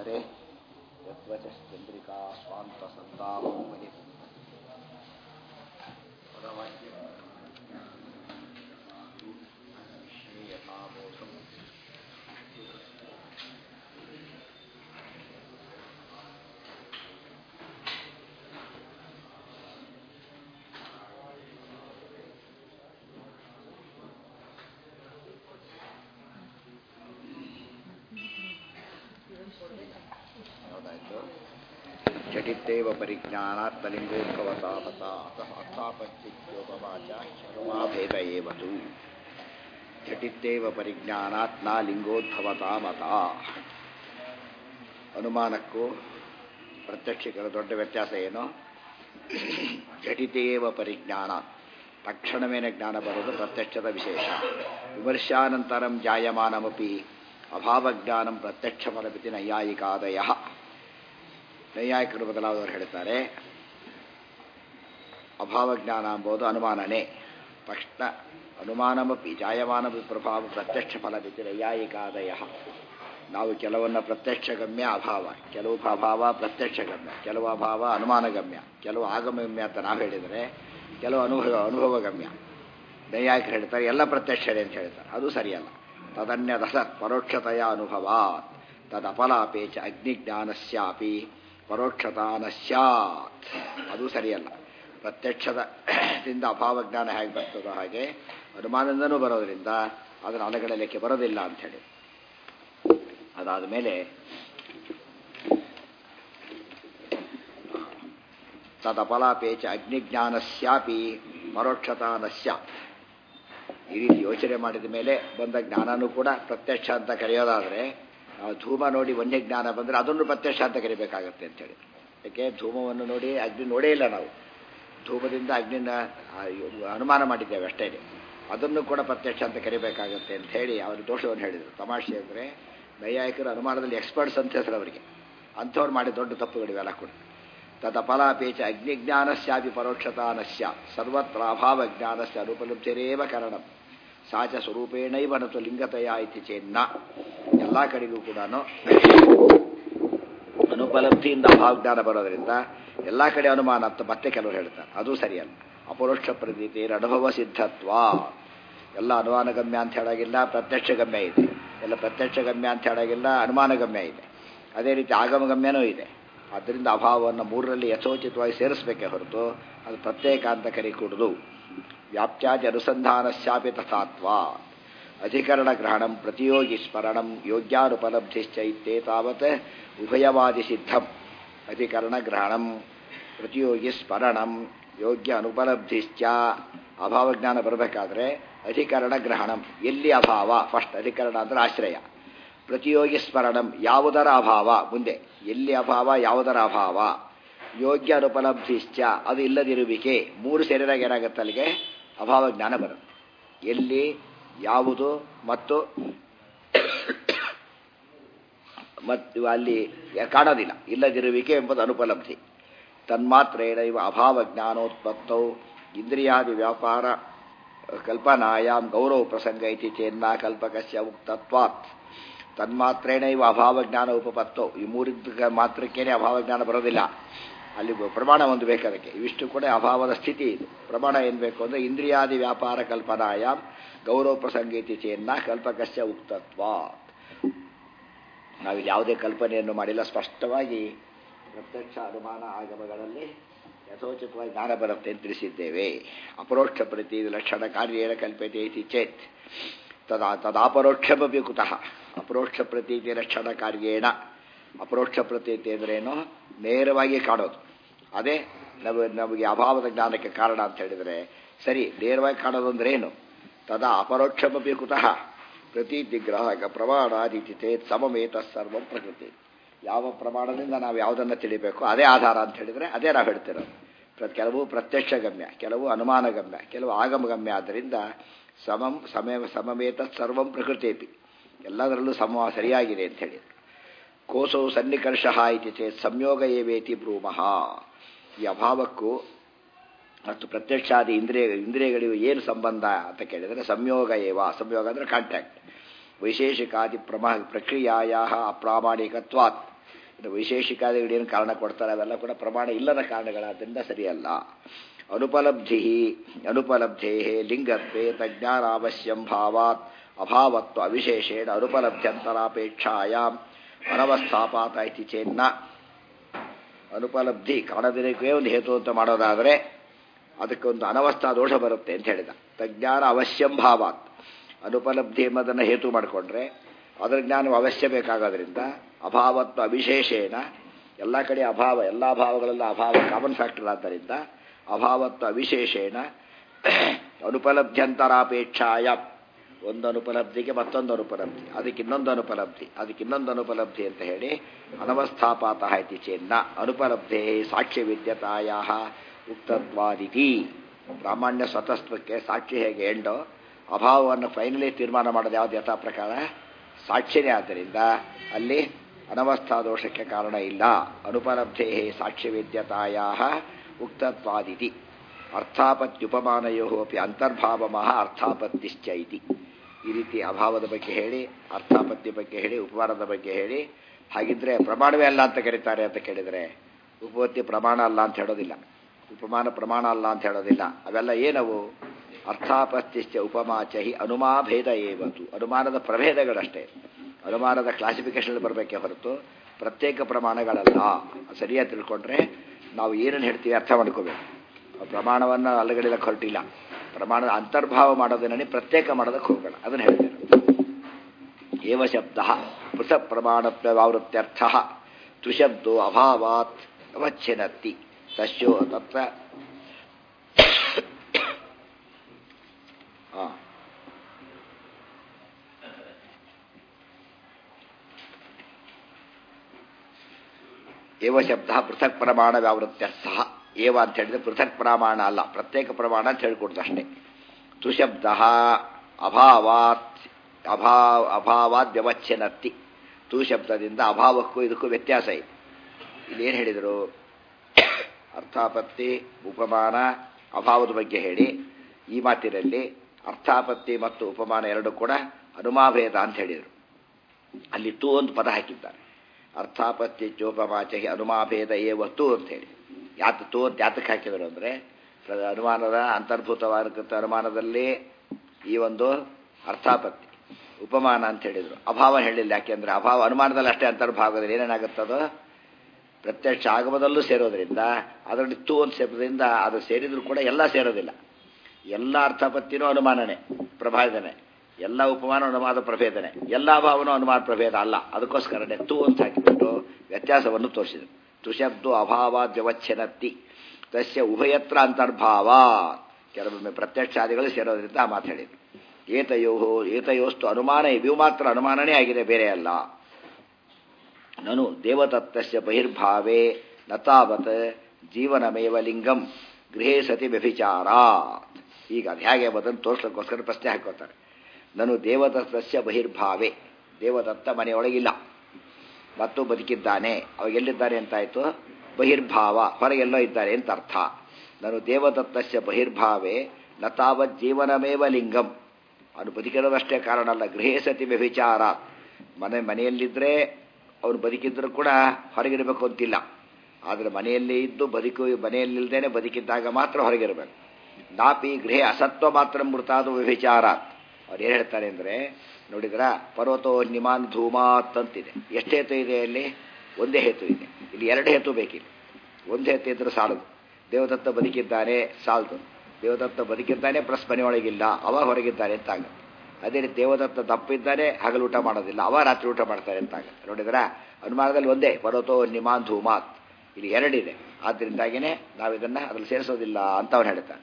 ಹರೆ ಯತ್ವಚಶ್ಚಂದ್ರಿಕಾ ಸ್ವಾಂತ ಸಂತಾಪಮುಪನಿ ಹೌದಾಯ್ತು ಜಟಿತ್ತೇವ ಪರಿಜ್ಞಾನಾತ್ ಲಿಂಗೋದ್ಭವತಾಪತ ಅರ್ಥಾಪಚ್ಚಿತ್ಯೋಪವಾಚ ಶರ್ಮಾಭೇದ ಏವತು ಜಟಿತ್ತೇವ ಪರಿಜ್ಞಾನಾತ್ ನ ಲಿಂಗೋದ್ಭವತಾ ಮತ ಅನುಮಾನಕ್ಕೂ ಪ್ರತ್ಯಕ್ಷಗಳ ದೊಡ್ಡ ವ್ಯತ್ಯಾಸ ಏನು ಜಟಿತೇವ ಪರಿಜ್ಞಾನ ತಕ್ಷಣವೇನೆ ಜ್ಞಾನ ಬರೋದು ಪ್ರತ್ಯಕ್ಷದ ವಿಶೇಷ ವಿಮರ್ಶಾನಂತರಂ ಜಾಯಮಾನಮಪಿ ಅಭಾವಜ್ಞಾನಂ ಪ್ರತ್ಯಕ್ಷ ಫಲಮಿತಿ ನೈಯಾಯಿಕಾದಯ ನೈಯಾಯಿಕರು ಬದಲಾದವರು ಹೇಳ್ತಾರೆ ಅಭಾವಜ್ಞಾನ ಎಂಬುದು ಅನುಮಾನನೇ ತಕ್ಷಣ ಅನುಮಾನಮಪಿ ಜಾಯಮಾನ ಪ್ರಭಾವ ಪ್ರತ್ಯಕ್ಷ ಫಲಮಿತಿ ನೈಯಾಯಿಕಾದಯ ನಾವು ಕೆಲವನ್ನ ಪ್ರತ್ಯಕ್ಷ ಗಮ್ಯ ಅಭಾವ ಕೆಲವು ಅಭಾವ ಪ್ರತ್ಯಕ್ಷ ಗಮ್ಯ ಕೆಲವು ಅಭಾವ ಅನುಮಾನಗಮ್ಯ ಕೆಲವು ಆಗಮಗಮ್ಯ ಅಂತ ನಾವು ಹೇಳಿದರೆ ಕೆಲವು ಅನುಭವ ಅನುಭವಗಮ್ಯ ನೈಯಾಯಿಕರು ಹೇಳ್ತಾರೆ ಎಲ್ಲ ಪ್ರತ್ಯಕ್ಷರೇ ಅಂತ ಹೇಳ್ತಾರೆ ಅದು ಸರಿಯಲ್ಲ ತದನ್ಯದ ಪರೋಕ್ಷತೆಯ ಅನುಭವ ತದಪಲಾಪೇಚ ಅಗ್ನಿಜ್ಞಾನಸ್ಯಾಪಿ ಪರೋಕ್ಷತಾ ನ ಸ್ಯಾತ್ ಅದು ಸರಿಯಲ್ಲ ಪ್ರತ್ಯಕ್ಷದಿಂದ ಅಭಾವಜ್ಞಾನ ಹೇಗೆ ಬರ್ತದೋ ಹಾಗೆ ಅನುಮಾನದಿಂದನೂ ಬರೋದ್ರಿಂದ ಅದನ್ನು ಅಲಗಡಲಿಕ್ಕೆ ಬರೋದಿಲ್ಲ ಅಂಥೇಳಿ ಅದಾದ ಮೇಲೆ ತದಪಲಾಪೇಚ ಅಗ್ನಿಜ್ಞಾನಸ್ಯಾಪಿ ಪರೋಕ್ಷತಾ ನ ಸ್ಯಾತ್ ಈ ರೀತಿ ಯೋಚನೆ ಮಾಡಿದ ಮೇಲೆ ಬಂದ ಜ್ಞಾನನೂ ಕೂಡ ಪ್ರತ್ಯಕ್ಷ ಅಂತ ಕರೆಯೋದಾದರೆ ನಾವು ಧೂಮ ನೋಡಿ ವನ್ಯ ಜ್ಞಾನ ಬಂದರೆ ಅದನ್ನು ಪ್ರತ್ಯಕ್ಷ ಅಂತ ಕರಿಬೇಕಾಗತ್ತೆ ಅಂತೇಳಿ ಯಾಕೆ ಧೂಮವನ್ನು ನೋಡಿ ಅಗ್ನಿ ನೋಡೇ ಇಲ್ಲ ನಾವು ಧೂಮದಿಂದ ಅಗ್ನಿನ ಅನುಮಾನ ಮಾಡಿದ್ದೇವೆ ಅಷ್ಟೇ ಅದನ್ನು ಕೂಡ ಪ್ರತ್ಯಕ್ಷ ಅಂತ ಕರಿಬೇಕಾಗತ್ತೆ ಅಂತ ಹೇಳಿ ಅವರು ದೋಷವನ್ನು ಹೇಳಿದರು ತಮಾಷೆ ಅಂದರೆ ನೈಯಾಯಿಕರು ಅನುಮಾನದಲ್ಲಿ ಎಕ್ಸ್ಪರ್ಟ್ಸ್ ಅಂತ ಹೆಸರು ಅವರಿಗೆ ಅಂಥವ್ರು ಮಾಡಿ ದೊಡ್ಡ ತಪ್ಪುಗಳಿವೆಲ್ಲ ಕೂಡ ತದ ಫಲಾಪೇಚ ಅಗ್ನಿಜ್ಞಾನಸ್ಯಾಪಿ ಪರೋಕ್ಷತಾ ನಶ್ಯ ಸರ್ವತ್ರ ಅಭಾವ ಜ್ಞಾನಸ್ಯ ಅನುಪಲಬ್ಧಿರೇವ ಕಾರಣ ಸಾಚ ಸ್ವರೂಪೇಣೈವ ನತು ಲಿಂಗತಯ ಇತಿ ಚೇನ್ನ ಎಲ್ಲ ಕಡೆಗೂ ಕೂಡ ಅನುಪಲಬ್ಧಿಯಿಂದ ಅಭಾವ ಜ್ಞಾನ ಬರೋದರಿಂದ ಎಲ್ಲ ಕಡೆ ಅನುಮಾನ ಅಂತ ಮತ್ತೆ ಕೆಲವರು ಹೇಳ್ತಾರೆ ಅದು ಸರಿಯಲ್ಲ ಅಪರೋಕ್ಷ ಪ್ರತೀತಿ ಅನುಭವ ಸಿದ್ಧತ್ವ ಎಲ್ಲ ಅನುಮಾನ ಗಮ್ಯ ಅಂತ ಹೇಳಾಗಿಲ್ಲ ಪ್ರತ್ಯಕ್ಷ ಗಮ್ಯ ಇದೆ ಎಲ್ಲ ಪ್ರತ್ಯಕ್ಷ ಗಮ್ಯ ಅಂತ ಹೇಳಾಗಿಲ್ಲ ಅನುಮಾನ ಗಮ್ಯ ಇದೆ ಅದೇ ರೀತಿ ಆಗಮಗಮ್ಯನೂ ಇದೆ ಆದ್ದರಿಂದ ಅಭಾವವನ್ನು ಮೂರರಲ್ಲಿ ಯಥೋಚಿತವಾಗಿ ಸೇರಿಸಬೇಕೇ ಹೊರತು ಅದು ಪ್ರತ್ಯೇಕ ಅಂತ ಕರಿಕೂಡುದು ವ್ಯಾಪ್ತ್ಯಾದಿ ಅನುಸಂಧಾನಶ್ಯಾಪಿ ತಥಾತ್ವ ಅಧಿಕರಣ ಗ್ರಹಣಂ ಪ್ರತಿಯೋಗಿ ಸ್ಮರಣಂ ಯೋಗ್ಯಾನುಪಲಬ್ಧಿಶ್ಚ ಇತ್ತೇ ತಾವತ್ ಉಭಯವಾದಿ ಸಿದ್ಧಂ ಅಧಿಕರಣ ಗ್ರಹಣಂ ಪ್ರತಿಯೋಗಿ ಸ್ಮರಣಂ ಯೋಗ್ಯ ಅನುಪಲಬ್ಧಿಶ್ಚ ಅಭಾವ ಜ್ಞಾನ ಬರಬೇಕಾದ್ರೆ ಅಧಿಕರಣ ಗ್ರಹಣಂ ಎಲ್ಲಿ ಅಭಾವ ಫಸ್ಟ್ ಅಧಿಕರಣ ಅಂದ್ರೆ ಆಶ್ರಯ ಪ್ರತಿಯೋಗಿ ಸ್ಮರಣಂ ಯಾವುದರ ಅಭಾವ ಮುಂದೆ ಎಲ್ಲಿ ಅಭಾವ ಯಾವುದರ ಅಭಾವ ಯೋಗ್ಯ ಅನುಪಲಬ್ಧಿಶ್ಚ ಅದು ಇಲ್ಲದಿರುವಿಕೆ ಮೂರು ಸೇರಿದಾಗ ಏನಾಗುತ್ತೆ ಅಲ್ಲಿಗೆ ಅಭಾವ ಜ್ಞಾನ ಬರುತ್ತೆ ಎಲ್ಲಿ ಯಾವುದು ಮತ್ತು ಮತ್ತು ಅಲ್ಲಿ ಕಾಣೋದಿಲ್ಲ ಇಲ್ಲದಿರುವಿಕೆ ಎಂಬುದು ಅನುಪಲಬ್ಧಿ ತನ್ಮಾತ್ರೇಣ ಇವ ಅಭಾವ ಜ್ಞಾನೋತ್ಪತ್ತೌ ಇಂದ್ರಿಯಾದಿ ವ್ಯಾಪಾರ ಕಲ್ಪನಾಯಾಮ್ ಗೌರವ ಪ್ರಸಂಗ ಇತಿ ಚೇನ್ನ ಕಲ್ಪಕಸ್ಯ ಉಕ್ತತ್ವಾತ್ ತನ್ಮಾತ್ರೇಣ ಇವ ಅಭಾವ ಜ್ಞಾನ ಉಪಪತ್ತೋ ಈ ಮೂರಿದ್ದ ಮಾತ್ರಕ್ಕೇನೆ ಅಭಾವ ಜ್ಞಾನ ಬರೋದಿಲ್ಲ ಅಲ್ಲಿ ಪ್ರಮಾಣ ಒಂದು ಬೇಕದಕ್ಕೆ ಇವಿಷ್ಟು ಕೂಡ ಅಭಾವದ ಸ್ಥಿತಿ ಇದು ಪ್ರಮಾಣ ಏನು ಬೇಕು ಅಂದರೆ ಇಂದ್ರಿಯಾದಿ ವ್ಯಾಪಾರ ಕಲ್ಪನಾಯಾಮ್ ಗೌರವ ಪ್ರಸಂಗ ಇತಿ ಚೇನ್ನ ಕಲ್ಪಕಸ್ಯ ಉಕ್ತತ್ವ ನಾವಿಲ್ಲಿ ಯಾವುದೇ ಕಲ್ಪನೆಯನ್ನು ಮಾಡಿಲ್ಲ ಸ್ಪಷ್ಟವಾಗಿ ಪ್ರತ್ಯಕ್ಷ ಅನುಮಾನ ಆಗಮಗಳಲ್ಲಿ ಯಥೋಚಿತವಾಗಿ ಜ್ಞಾನ ಬರುತ್ತೆ ಅಂತ ತಿಳಿಸಿದ್ದೇವೆ ಅಪರೋಕ್ಷ ಪ್ರತಿ ಲಕ್ಷಣ ಕಾರ್ಯೇಣ ಕಲ್ಪತೆ ಇತಿ ಚೇತ್ ತದಾ ತದಾಪರೋಕ್ಷಮಪಿ ಕುತಃ ಅಪರೋಕ್ಷ ಪ್ರತೀತಿ ಲಕ್ಷಣ ಕಾರ್ಯೇಣ ಅಪರೋಕ್ಷ ಪ್ರತೀತಿ ಅಂದ್ರೇನು ನೇರವಾಗಿ ಕಾಣೋದು ಅದೇ ನಮಗೆ ನಮಗೆ ಅಭಾವದ ಜ್ಞಾನಕ್ಕೆ ಕಾರಣ ಅಂತ ಹೇಳಿದರೆ ಸರಿ ನೇರವಾಗಿ ಕಾಣೋದು ಅಂದ್ರೆ ಏನು ತದಾ ಅಪರೋಕ್ಷಮಪಿ ಕುತಃ ಪ್ರತೀತಿ ಗ್ರಾಹಕ ಪ್ರಮಾಣಾದಿತಿ ಚೇತ್ ಸಮಮೇತ ಸರ್ವಂ ಪ್ರಕೃತಿ ಯಾವ ಪ್ರಮಾಣದಿಂದ ನಾವು ಯಾವುದನ್ನು ತಿಳಿಬೇಕು ಅದೇ ಆಧಾರ ಅಂತ ಹೇಳಿದರೆ ಅದೇ ನಾವು ಹೇಳ್ತಿರೋದು ಕೆಲವು ಪ್ರತ್ಯಕ್ಷ ಗಮ್ಯ ಕೆಲವು ಅನುಮಾನ ಗಮ್ಯ ಕೆಲವು ಆಗಮಗಮ್ಯ ಆದ್ದರಿಂದ ಸಮಂ ಸಮಯ ಸಮಮೇತ ಸರ್ವಂ ಪ್ರಕೃತೇಪಿ ಎಲ್ಲದರಲ್ಲೂ ಸಮ ಸರಿಯಾಗಿದೆ ಅಂತ ಹೇಳಿ ಕೋಸೋ ಸನ್ನಿಕರ್ಷ ಇತಿ ಚೇತ್ ಸಂಯೋಗ ಏವೇತಿ ಬ್ರೂಮಃ ಈ ಅಭಾವಕ್ಕೂ ಮತ್ತು ಪ್ರತ್ಯಕ್ಷಾದಿ ಇಂದ್ರಿಯ ಇಂದ್ರಿಯಗಳಿಗೂ ಏನು ಸಂಬಂಧ ಅಂತ ಕೇಳಿದರೆ ಸಂಯೋಗ ಏವ ಸಂಯೋಗ ಅಂದರೆ ಕಾಂಟ್ಯಾಕ್ಟ್ ವೈಶೇಷಿಕಾದಿ ಪ್ರಮ ಪ್ರಕ್ರಿಯಾಯ ಅಪ್ರಾಮಾಣಿಕತ್ವಾತ್ ವೈಶೇಷಿಕಾದಿಗಳೇನು ಕಾರಣ ಕೊಡ್ತಾರೆ ಅವೆಲ್ಲ ಕೂಡ ಪ್ರಮಾಣ ಇಲ್ಲದ ಕಾರಣಗಳಾದ್ದರಿಂದ ಸರಿಯಲ್ಲ ಅನುಪಲಬ್ಧಿ ಅನುಪಲಬ್ಧೇ ಲಿಂಗತ್ವೇ ತಜ್ಞಾನಾವಶ್ಯಂ ಭಾವಾತ್ ಅಭಾವತ್ವ ಅವಿಶೇಷೇಣ ಅನುಪಲಬ್ಧ್ಯಂತರಾಪೇಕ್ಷಾಯಾಮ್ ಅನವಸ್ಥಾಪಾತ ಇತಿ ಚೇನ್ನ ಅನುಪಲಬ್ಧಿ ಕಾಣದಿರಕ್ಕೆ ಒಂದು ಹೇತು ಅಂತ ಮಾಡೋದಾದರೆ ಅದಕ್ಕೆ ಒಂದು ಅನವಸ್ಥಾ ದೋಷ ಬರುತ್ತೆ ಅಂತ ಹೇಳಿದ ತಜ್ಞಾನ ಅವಶ್ಯಂ ಭಾವಾತ್ ಅನುಪಲಬ್ಧಿ ಎಂಬುದನ್ನು ಹೇತು ಮಾಡಿಕೊಂಡ್ರೆ ಅದರ ಜ್ಞಾನವು ಅವಶ್ಯ ಬೇಕಾಗೋದ್ರಿಂದ ಅಭಾವತ್ವ ಅವಿಶೇಷೇಣ ಎಲ್ಲ ಕಡೆ ಅಭಾವ ಎಲ್ಲ ಭಾವಗಳೆಲ್ಲ ಅಭಾವ ಕಾಮನ್ ಫ್ಯಾಕ್ಟರ್ ಆದ್ದರಿಂದ ಅಭಾವತ್ವ ಅವಿಶೇಷೇಣ ಅನುಪಲಬ್ಧ್ಯಂತರಾಪೇಕ್ಷಾಯ ಒಂದು ಅನುಪಲಬ್ಧಿಗೆ ಮತ್ತೊಂದು ಅನುಪಲಬ್ಧಿ ಅದಕ್ಕೆ ಇನ್ನೊಂದು ಅನುಪಲಬ್ಧಿ ಅದಕ್ಕೆ ಇನ್ನೊಂದು ಅನುಪಲಬ್ಧಿ ಅಂತ ಹೇಳಿ ಅನವಸ್ಥಾಪಾತ ಇತಿ ಚೇನ್ನ ಅನುಪಲಬ್ಧೇ ಸಾಕ್ಷ್ಯ ವಿದ್ಯತಾಯ ಉಕ್ತತ್ವಾದಿತಿ ಪ್ರಾಮಾಣ್ಯ ಸ್ವತಸ್ತ್ರಕ್ಕೆ ಸಾಕ್ಷಿ ಹೇಗೆ ಎಂಡೋ ಅಭಾವವನ್ನು ಫೈನಲಿ ತೀರ್ಮಾನ ಮಾಡೋದು ಯಾವುದು ಯಥಾ ಪ್ರಕಾರ ಸಾಕ್ಷ್ಯನೇ ಆದ್ದರಿಂದ ಅಲ್ಲಿ ಅನವಸ್ಥಾ ದೋಷಕ್ಕೆ ಕಾರಣ ಇಲ್ಲ ಅನುಪಲಬ್ಧೇ ಸಾಕ್ಷ್ಯ ವಿದ್ಯತಾಯ ಉಕ್ತತ್ವಾದಿತಿ ಅರ್ಥಾಪತ್ಯುಪಮಾನಯೋ ಅಪಿ ಅಂತರ್ಭಾವಮಃ ಅರ್ಥಾಪತ್ತಿಶ್ಚ ಇತಿ ಈ ರೀತಿ ಅಭಾವದ ಬಗ್ಗೆ ಹೇಳಿ ಅರ್ಥಾಪತ್ತಿ ಬಗ್ಗೆ ಹೇಳಿ ಉಪಮಾನದ ಬಗ್ಗೆ ಹೇಳಿ ಹಾಗಿದ್ರೆ ಪ್ರಮಾಣವೇ ಅಲ್ಲ ಅಂತ ಕರೀತಾರೆ ಅಂತ ಕೇಳಿದರೆ ಉಪಪತ್ತಿ ಪ್ರಮಾಣ ಅಲ್ಲ ಅಂತ ಹೇಳೋದಿಲ್ಲ ಉಪಮಾನ ಪ್ರಮಾಣ ಅಲ್ಲ ಅಂತ ಹೇಳೋದಿಲ್ಲ ಅವೆಲ್ಲ ಏನವು ಅರ್ಥಾಪತ್ತಿಶ್ಚ ಉಪಮಾಚಹಿ ಅನುಮಾಭೇದ ಏವತು ಅನುಮಾನದ ಪ್ರಭೇದಗಳಷ್ಟೇ ಅನುಮಾನದ ಕ್ಲಾಸಿಫಿಕೇಶನ್ ಬರಬೇಕೇ ಹೊರತು ಪ್ರತ್ಯೇಕ ಪ್ರಮಾಣಗಳಲ್ಲ ಸರಿಯಾಗಿ ತಿಳ್ಕೊಂಡ್ರೆ ನಾವು ಏನನ್ನು ಹೇಳ್ತೀವಿ ಅರ್ಥ ಮಾಡ್ಕೋಬೇಕು ಪ್ರಮಾಣವನ್ನು ಅಲ್ಲಗಡಿಲಕ್ಕೆ ಹೊರಟಿಲ್ಲ ಪ್ರಮಾಣದ ಅಂತರ್ಭಾವ ಮಾಡೋದನ್ನೇ ಪ್ರತ್ಯೇಕ ಮಾಡೋದಕ್ಕೆ ಹೋಗೋಣ ಅದನ್ನು ಹೇಳ್ತೇನೆ ಏವ ಶಬ್ದ ಪೃಥಕ್ ಪ್ರಮಾಣತ್ವಾವೃತ್ಯರ್ಥ ತುಶಬ್ದೋ ಅಭಾವಾತ್ ಅವಚ್ಛಿನ್ನತ್ತಿ ತಸ್ಯೋ ತತ್ರ ಏವ ಶಬ್ದ ಪೃಥಕ್ ಪ್ರಮಾಣ ವ್ಯಾವೃತ್ಯರ್ಥ ಏವ ಅಂತ ಹೇಳಿದ್ರೆ ಪೃಥಕ್ ಪ್ರಮಾಣ ಅಲ್ಲ ಪ್ರತ್ಯೇಕ ಪ್ರಮಾಣ ಅಂತ ಹೇಳ್ಕೊಡ್ದು ಅಷ್ಟೇ ತುಶಬ್ದ ಅಭಾವಾತ್ ಅಭಾವ ಅಭಾವಾತ್ ವ್ಯವಚ್ಛನತ್ತಿ ತು ಶಬ್ದದಿಂದ ಅಭಾವಕ್ಕೂ ಇದಕ್ಕೂ ವ್ಯತ್ಯಾಸ ಇದೆ ಇಲ್ಲೇನು ಹೇಳಿದರು ಅರ್ಥಾಪತ್ತಿ ಉಪಮಾನ ಅಭಾವದ ಬಗ್ಗೆ ಹೇಳಿ ಈ ಮಾತಿನಲ್ಲಿ ಅರ್ಥಾಪತ್ತಿ ಮತ್ತು ಉಪಮಾನ ಎರಡು ಕೂಡ ಅನುಮಾಭೇದ ಅಂತ ಹೇಳಿದರು ಅಲ್ಲಿ ತು ಒಂದು ಪದ ಹಾಕಿದ್ದಾರೆ ಅರ್ಥಾಪತ್ತಿ ಚೋಪಮಾಚಹಿ ಅನುಮಾಭೇದ ಏ ವಸ್ತು ಅಂತ ಹೇಳಿ ಯಾತ ತೋ ಅಂತ ಯಾತಕ್ಕೆ ಹಾಕಿದರು ಅಂದರೆ ಅನುಮಾನದ ಅಂತರ್ಭೂತವಾದ ಅನುಮಾನದಲ್ಲಿ ಈ ಒಂದು ಅರ್ಥಾಪತ್ತಿ ಉಪಮಾನ ಅಂತ ಹೇಳಿದರು ಅಭಾವ ಹೇಳಿಲ್ಲ ಯಾಕೆಂದರೆ ಅಭಾವ ಅನುಮಾನದಲ್ಲಿ ಅಷ್ಟೇ ಅಂತರ್ಭಾಗದಲ್ಲಿ ಏನೇನಾಗುತ್ತದೋ ಪ್ರತ್ಯಕ್ಷ ಆಗಮದಲ್ಲೂ ಸೇರೋದ್ರಿಂದ ಅದರಲ್ಲಿ ತು ಒಂದು ಶಬ್ದದಿಂದ ಅದು ಸೇರಿದ್ರು ಕೂಡ ಎಲ್ಲ ಸೇರೋದಿಲ್ಲ ಎಲ್ಲ ಅರ್ಥಾಪತ್ತಿನೂ ಅನುಮಾನನೇ ಪ್ರಭಾವನೆ ಎಲ್ಲ ಉಪಮಾನ ಅನುಮಾದ ಪ್ರಭೇದನೆ ಎಲ್ಲ ಭಾವನೂ ಅನುಮಾನ ಪ್ರಭೇದ ಅಲ್ಲ ಅದಕ್ಕೋಸ್ಕರನೇ ತು ಅಂತ ಹಾಕಿಬಿಟ್ಟು ವ್ಯತ್ಯಾಸವನ್ನು ತೋರಿಸಿದರು ತುಶಬ್ದು ಅಭಾವ ವ್ಯವಚ್ಛನತ್ತಿ ತಸ್ಯ ಉಭಯತ್ರ ಅಂತರ್ಭಾವ ಕೆಲವೊಮ್ಮೆ ಪ್ರತ್ಯಕ್ಷಾದಿಗಳು ಸೇರೋದ್ರಿಂದ ಆ ಮಾತು ಹೇಳಿದ್ರು ಏತಯೋ ಏತಯೋಸ್ತು ಅನುಮಾನ ಇವು ಮಾತ್ರ ಅನುಮಾನನೇ ಆಗಿದೆ ಬೇರೆ ಅಲ್ಲ ನನು ದೇವತತ್ವಸ್ಯ ಬಹಿರ್ಭಾವೇ ನತಾವತ್ ಜೀವನಮೇವ ಲಿಂಗಂ ಗೃಹೇ ಸತಿ ವ್ಯಭಿಚಾರ ಈಗ ಅದು ಹೇಗೆ ಅದನ್ನು ತೋರಿಸ್ಲಿಕ್ಕೋಸ್ಕರ ಪ್ರಶ್ನೆ ಹಾಕೋತಾರೆ ನಾನು ದೇವದತ್ತಸ್ಯ ಬಹಿರ್ಭಾವೆ ದೇವದತ್ತ ಮನೆಯೊಳಗಿಲ್ಲ ಮತ್ತು ಬದುಕಿದ್ದಾನೆ ಅವಾಗ ಎಲ್ಲಿದ್ದಾನೆ ಅಂತಾಯ್ತು ಬಹಿರ್ಭಾವ ಹೊರಗೆಲ್ಲೋ ಇದ್ದಾರೆ ಅಂತ ಅರ್ಥ ನಾನು ದೇವದತ್ತಸ್ಯ ಬಹಿರ್ಭಾವೆ ನ ತಾವತ್ ಜೀವನಮೇವ ಲಿಂಗಂ ಅವನು ಬದುಕಿರೋದಷ್ಟೇ ಕಾರಣ ಅಲ್ಲ ಗೃಹೇ ಸತಿ ವ್ಯಭಿಚಾರ ಮನೆ ಮನೆಯಲ್ಲಿದ್ದರೆ ಅವನು ಬದುಕಿದ್ರು ಕೂಡ ಹೊರಗಿರಬೇಕು ಅಂತಿಲ್ಲ ಆದರೆ ಮನೆಯಲ್ಲಿ ಇದ್ದು ಬದುಕು ಮನೆಯಲ್ಲಿಲ್ಲದೇನೆ ಬದುಕಿದ್ದಾಗ ಮಾತ್ರ ಹೊರಗಿರಬೇಕು ನಾಪಿ ಗೃಹೇ ಅಸತ್ವ ಮಾತ್ರ ಮೃತಾದು ವ್ಯಭಿಚಾರ ಅವ್ರು ಏನು ಹೇಳ್ತಾರೆ ಅಂದರೆ ನೋಡಿದ್ರ ಪರ್ವತೋ ನಿಮಾನ್ ಧೂಮಾತ್ ಅಂತಿದೆ ಎಷ್ಟು ಹೇತು ಇದೆ ಅಲ್ಲಿ ಒಂದೇ ಹೇತು ಇದೆ ಇಲ್ಲಿ ಎರಡು ಹೇತು ಬೇಕಿಲ್ಲ ಒಂದು ಹೇತು ಇದ್ರೆ ಸಾಲದು ದೇವದತ್ತ ಬದುಕಿದ್ದಾನೆ ಸಾಲದು ದೇವದತ್ತ ಬದುಕಿದ್ದಾನೆ ಪ್ಲಸ್ ಮನೆಯೊಳಗಿಲ್ಲ ಅವ ಹೊರಗಿದ್ದಾನೆ ಅಂತ ಆಗುತ್ತೆ ಅದೇ ರೀತಿ ದೇವದತ್ತ ದಪ್ಪಿದ್ದಾನೆ ಹಗಲು ಊಟ ಮಾಡೋದಿಲ್ಲ ಅವ ರಾತ್ರಿ ಊಟ ಮಾಡ್ತಾರೆ ಅಂತ ಆಗುತ್ತೆ ನೋಡಿದ್ರ ಅನುಮಾನದಲ್ಲಿ ಒಂದೇ ಪರ್ವತೋ ನಿಮಾನ್ ಧೂಮಾತ್ ಇಲ್ಲಿ ಎರಡಿದೆ ಆದ್ದರಿಂದಾಗಿನೇ ನಾವು ಇದನ್ನು ಅದ್ರಲ್ಲಿ ಸೇರಿಸೋದಿಲ್ಲ ಅಂತ ಅವನು ಹೇಳ್ತಾನೆ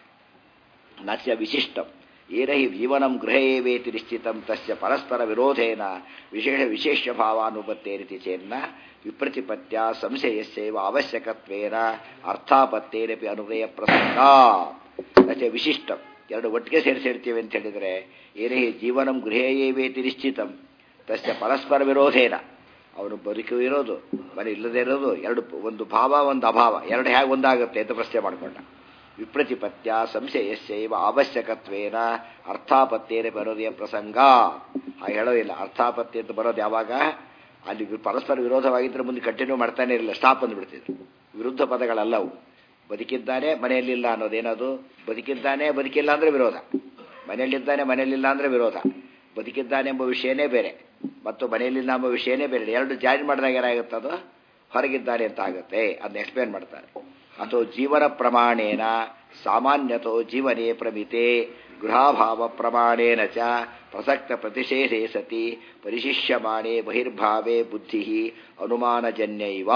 ನಸ್ಯ ವಿಶಿಷ್ಟಂ ಏನ ಹಿ ಜೀವನಂ ಗೃಹೇವೇತಿ ನಿಶ್ಚಿತಂ ತಸ್ಯ ಪರಸ್ಪರ ವಿರೋಧೇನ ವಿಶೇಷ ವಿಶೇಷ ಭಾವಾನುಪತ್ತೇರಿತಿ ಚೇನ್ನ ವಿಪ್ರತಿಪತ್ಯ ಸಂಶಯಸ್ಯವ ಅವಶ್ಯಕತ್ವೇನ ಅರ್ಥಾಪತ್ತೇನಪಿ ಅನುದಯ ಪ್ರಸಂಗ ನಚ ವಿಶಿಷ್ಟಂ ಎರಡು ಒಟ್ಟಿಗೆ ಸೇರಿಸಿರ್ತೀವಿ ಅಂತ ಹೇಳಿದರೆ ಏನೇ ಜೀವನಂ ಗೃಹೇವೇತಿ ನಿಶ್ಚಿತಂ ತಸ್ಯ ಪರಸ್ಪರ ವಿರೋಧೇನ ಅವನು ಬದುಕು ಇರೋದು ಮನೆ ಇಲ್ಲದೆ ಇರೋದು ಎರಡು ಒಂದು ಭಾವ ಒಂದು ಅಭಾವ ಎರಡು ಹೇಗೆ ಒಂದಾಗುತ್ತೆ ಅಂತ ಪ್ರಶ್ನೆ ಮಾಡಿಕೊಂಡ ವಿಪ್ರತಿಪತ್ಯ ಸಂಶಯಸ್ಯವ ಅವಶ್ಯಕತ್ವೇನ ಅರ್ಥಾಪತ್ತೇನೆ ಬರೋದೆಯ ಪ್ರಸಂಗ ಹಾಗೆ ಹೇಳೋದಿಲ್ಲ ಅರ್ಥಾಪತ್ತಿ ಅಂತ ಬರೋದು ಯಾವಾಗ ಅಲ್ಲಿ ಪರಸ್ಪರ ವಿರೋಧವಾಗಿದ್ದರೆ ಮುಂದೆ ಕಂಟಿನ್ಯೂ ಮಾಡ್ತಾನೆ ಇರಲಿಲ್ಲ ಸ್ಟಾಪ್ ಅಂದ್ಬಿಡ್ತಿದ್ರು ವಿರುದ್ಧ ಪದಗಳಲ್ಲವು ಬದುಕಿದ್ದಾನೆ ಮನೆಯಲ್ಲಿಲ್ಲ ಅನ್ನೋದೇನದು ಬದುಕಿದ್ದಾನೆ ಬದುಕಿಲ್ಲ ಅಂದರೆ ವಿರೋಧ ಮನೆಯಲ್ಲಿದ್ದಾನೆ ಮನೆಯಲ್ಲಿಲ್ಲ ಅಂದರೆ ವಿರೋಧ ಬದುಕಿದ್ದಾನೆ ಎಂಬ ವಿಷಯನೇ ಬೇರೆ ಮತ್ತು ಮನೆಯಲ್ಲಿಲ್ಲ ಎಂಬ ವಿಷಯನೇ ಬೇರೆ ಎರಡು ಜಾಯಿನ್ ಮಾಡಿದಾಗ ಏನಾಗುತ್ತದು ಹೊರಗಿದ್ದಾನೆ ಅಂತ ಆಗುತ್ತೆ ಅದನ್ನ ಎಕ್ಸ್ಪ್ಲೇನ್ ಮಾಡ್ತಾರೆ ಅಥವಾ ಜೀವನ ಪ್ರಮಾಣೇನ ಸಾಮಾನ್ಯತೋ ಜೀವನೇ ಪ್ರಮಿತೆ ಗೃಹಾಭಾವ ಪ್ರಮಾಣೇನ ಚ ಪ್ರಸಕ್ತ ಪ್ರತಿಷೇಧೆ ಸತಿ ಪರಿಶಿಷ್ಯಮಾಣೆ ಬಹಿರ್ಭಾವೇ ಬುದ್ಧಿ ಅನುಮಾನಜನ್ಯೈವ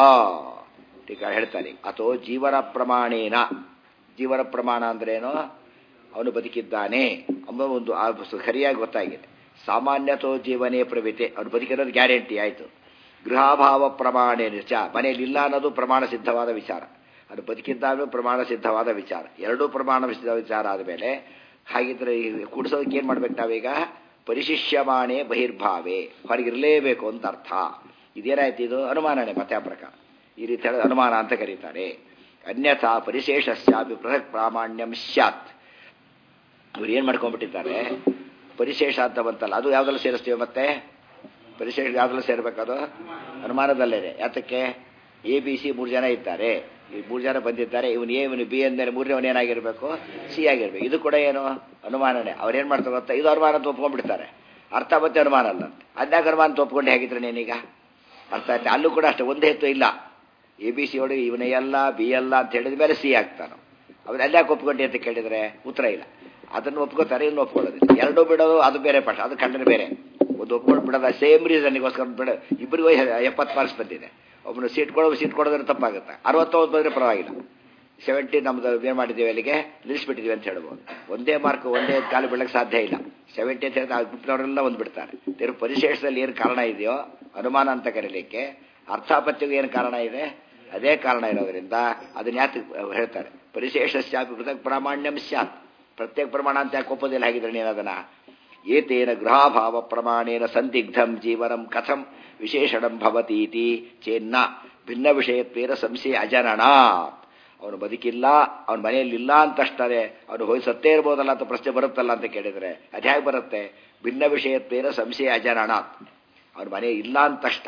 ಟೀಕಾ ಹೇಳ್ತಾರೆ ಅಥವಾ ಜೀವನ ಪ್ರಮಾಣೇನ ಜೀವನ ಪ್ರಮಾಣ ಅಂದ್ರೇನು ಅವನು ಬದುಕಿದ್ದಾನೆ ಎಂಬ ಒಂದು ಆ ಸರಿಯಾಗಿ ಗೊತ್ತಾಗಿದೆ ಸಾಮಾನ್ಯತೋ ಜೀವನೇ ಪ್ರವಿತೆ ಅವನು ಬದುಕಿರೋದು ಗ್ಯಾರಂಟಿ ಆಯಿತು ಗೃಹಾಭಾವ ಪ್ರಮಾಣೇನ ಚ ಮನೆಯಲ್ಲಿ ಇಲ್ಲ ಅನ್ನೋದು ಪ್ರಮಾಣ ಸಿದ್ಧವಾದ ವಿಚಾರ ಅದು ಬದುಕಿದ್ದಾಗಲೂ ಪ್ರಮಾಣ ಸಿದ್ಧವಾದ ವಿಚಾರ ಎರಡೂ ಪ್ರಮಾಣ ಸಿದ್ಧ ವಿಚಾರ ಆದಮೇಲೆ ಹಾಗಿದ್ರೆ ಕೂಡಿಸೋದಕ್ಕೆ ಏನು ಮಾಡ್ಬೇಕು ನಾವೀಗ ಪರಿಶಿಷ್ಯಮಾಣೆ ಬಹಿರ್ಭಾವೆ ಹೊರಗಿರಲೇಬೇಕು ಅಂತ ಅರ್ಥ ಇದೇನಾಯ್ತು ಇದು ಅನುಮಾನನೇ ಮತ್ತೆ ಆ ಪ್ರಕಾರ ಈ ರೀತಿ ಹೇಳೋದು ಅನುಮಾನ ಅಂತ ಕರೀತಾರೆ ಅನ್ಯಥಾ ಪರಿಶೇಷಸ್ಯಾಪಿ ಪೃಥಕ್ ಪ್ರಾಮಾಣ್ಯಂ ಸ್ಯಾತ್ ಇವ್ರು ಏನು ಮಾಡ್ಕೊಂಡ್ಬಿಟ್ಟಿದ್ದಾರೆ ಪರಿಶೇಷ ಅಂತ ಬಂತಲ್ಲ ಅದು ಯಾವ್ದೆಲ್ಲ ಸೇರಿಸ್ತೀವಿ ಮತ್ತೆ ಪರಿಶೇಷ ಯಾವ್ದೆಲ್ಲ ಸೇರ್ಬೇಕದು ಅನುಮಾನದಲ್ಲೇ ಯಾತಕ್ಕೆ ಎ ಬಿ ಸಿ ಮೂರು ಜನ ಇದ್ದಾರೆ ಈ ಮೂರು ಜನ ಬಂದಿದ್ದಾರೆ ಇವನು ಎ ಇವನು ಬಿ ಅಂದರೆ ಮೂರನೇವನು ಏನಾಗಿರ್ಬೇಕು ಸಿ ಆಗಿರ್ಬೇಕು ಇದು ಕೂಡ ಏನು ಅನುಮಾನನೇ ಅವ್ರೇನು ಮಾಡ್ತಾರೆ ಗೊತ್ತಾ ಇದು ಅನುಮಾನ ಅಂತ ಒಪ್ಕೊಂಡ್ಬಿಡ್ತಾರೆ ಅರ್ಥ ಮತ್ತೆ ಅನುಮಾನ ಅಲ್ಲ ಅದ್ಯಾಕೆ ಅನುಮಾನ ಅಂತ ಒಪ್ಕೊಂಡು ಹೇಗಿದ್ರೆ ನೀನೀಗ ಅರ್ಥ ಆಯ್ತು ಅಲ್ಲೂ ಕೂಡ ಅಷ್ಟೇ ಒಂದೇ ಹೆತ್ತು ಇಲ್ಲ ಎ ಬಿ ಸಿ ಒಳಗೆ ಇವನೇ ಅಲ್ಲ ಬಿ ಅಲ್ಲ ಅಂತ ಹೇಳಿದ ಮೇಲೆ ಸಿ ಆಗ್ತಾನೆ ಅವ್ರು ಅಲ್ಯಾಕೆ ಒಪ್ಕೊಂಡಿ ಅಂತ ಕೇಳಿದರೆ ಉತ್ತರ ಇಲ್ಲ ಅದನ್ನು ಒಪ್ಕೋತಾರೆ ಇನ್ನು ಒಪ್ಕೊಳ್ಳೋದಿಲ್ಲ ಎರಡೂ ಬಿಡೋದು ಅದು ಬೇರೆ ಪಾಠ ಅದು ಕಂಡ್ರೆ ಬೇರೆ ಒಂದು ಒಪ್ಕೊಂಡು ಬಿಡೋದ ಸೇಮ್ ರೀಸನ್ಗೋಸ್ಕರ ಬಿಡ ಇಬ್ಬರಿಗೂ ಎಪ್ಪತ್ತು ಮಾರ್ಕ್ಸ್ ಬಂದಿದೆ ಒಬ್ಬನು ಸೀಟ್ ಕೊಡೋದು ಸೀಟ್ ಕೊಡೋದ್ರೆ ತಪ್ಪಾಗುತ್ತೆ ಅರವತ್ತೊಂದು ಬಂದರೆ ಪರವಾಗಿಲ್ಲ ಸೆವೆಂಟಿ ನಮ್ದು ಏನು ಮಾಡಿದ್ದೀವಿ ಅಲ್ಲಿಗೆ ನಿಲ್ಲಿಸ್ಬಿಟ್ಟಿದ್ವಿ ಅಂತ ಹೇಳ್ಬೋದು ಒಂದೇ ಮಾರ್ಕ್ ಒಂದೇ ಕಾಲು ಬಿಡಕ್ಕೆ ಸಾಧ್ಯ ಇಲ್ಲ ಸೆವೆಂಟಿ ಅಂತ ಹೇಳಿದ್ರೆ ಆ ಗ್ರೂಪ್ನವರೆಲ್ಲ ಒಂದು ಬಿಡ್ತಾರೆ ಇದ್ರ ಪರಿಶೇಷದಲ್ಲಿ ಏನು ಕಾರಣ ಇದೆಯೋ ಅನುಮಾನ ಅಂತ ಕರೀಲಿಕ್ಕೆ ಅರ್ಥಾಪತ್ಯಗೂ ಏನು ಕಾರಣ ಇದೆ ಅದೇ ಕಾರಣ ಇರೋದ್ರಿಂದ ಅದನ್ನ ಯಾಕೆ ಹೇಳ್ತಾರೆ ಪರಿಶೇಷ ಸ್ಯಾಪಿ ಪೃಥಕ್ ಪ್ರಾಮಾಣ್ಯಂ ಸ್ಯಾತ್ ಪ್ರತ್ಯೇಕ ಪ್ರಮಾಣ ಅಂತ ಯಾಕೆ ಒಪ್ಪೋದಿಲ್ಲ ಹಾಗಿದ್ರೆ ನೀನು ಅದನ್ನ ಏತೇನ ಗೃಹಾಭಾವ ಪ್ರಮಾಣೇನ ಸಂದಿಗ್ಧಂ ಜೀವನಂ ಕಥಂ ವಿಶೇಷಣಂ ಭವತೀತಿ ಚೇನ್ನ ಭಿನ್ನ ವಿಷಯತ್ವೇನ ಸಂಶಯ ಅಜನನಾತ್ ಅವನು ಬದುಕಿಲ್ಲ ಅವನ ಮನೆಯಲ್ಲಿಲ್ಲ ಅಂತಷ್ಟೇ ಅವನು ಹೋಗಿ ಸತ್ತೇ ಇರ್ಬೋದಲ್ಲ ಅಂತ ಪ್ರಶ್ನೆ ಬರುತ್ತಲ್ಲ ಅಂತ ಕೇಳಿದರೆ ಅದು ಹೇಗೆ ಬರುತ್ತೆ ಭಿನ್ನ ವಿಷಯತ್ವೇನ ಸಂಶಯ ಅಜನನಾತ್ ಅವನ ಮನೆ ಇಲ್ಲ ಅಂತಷ್ಟ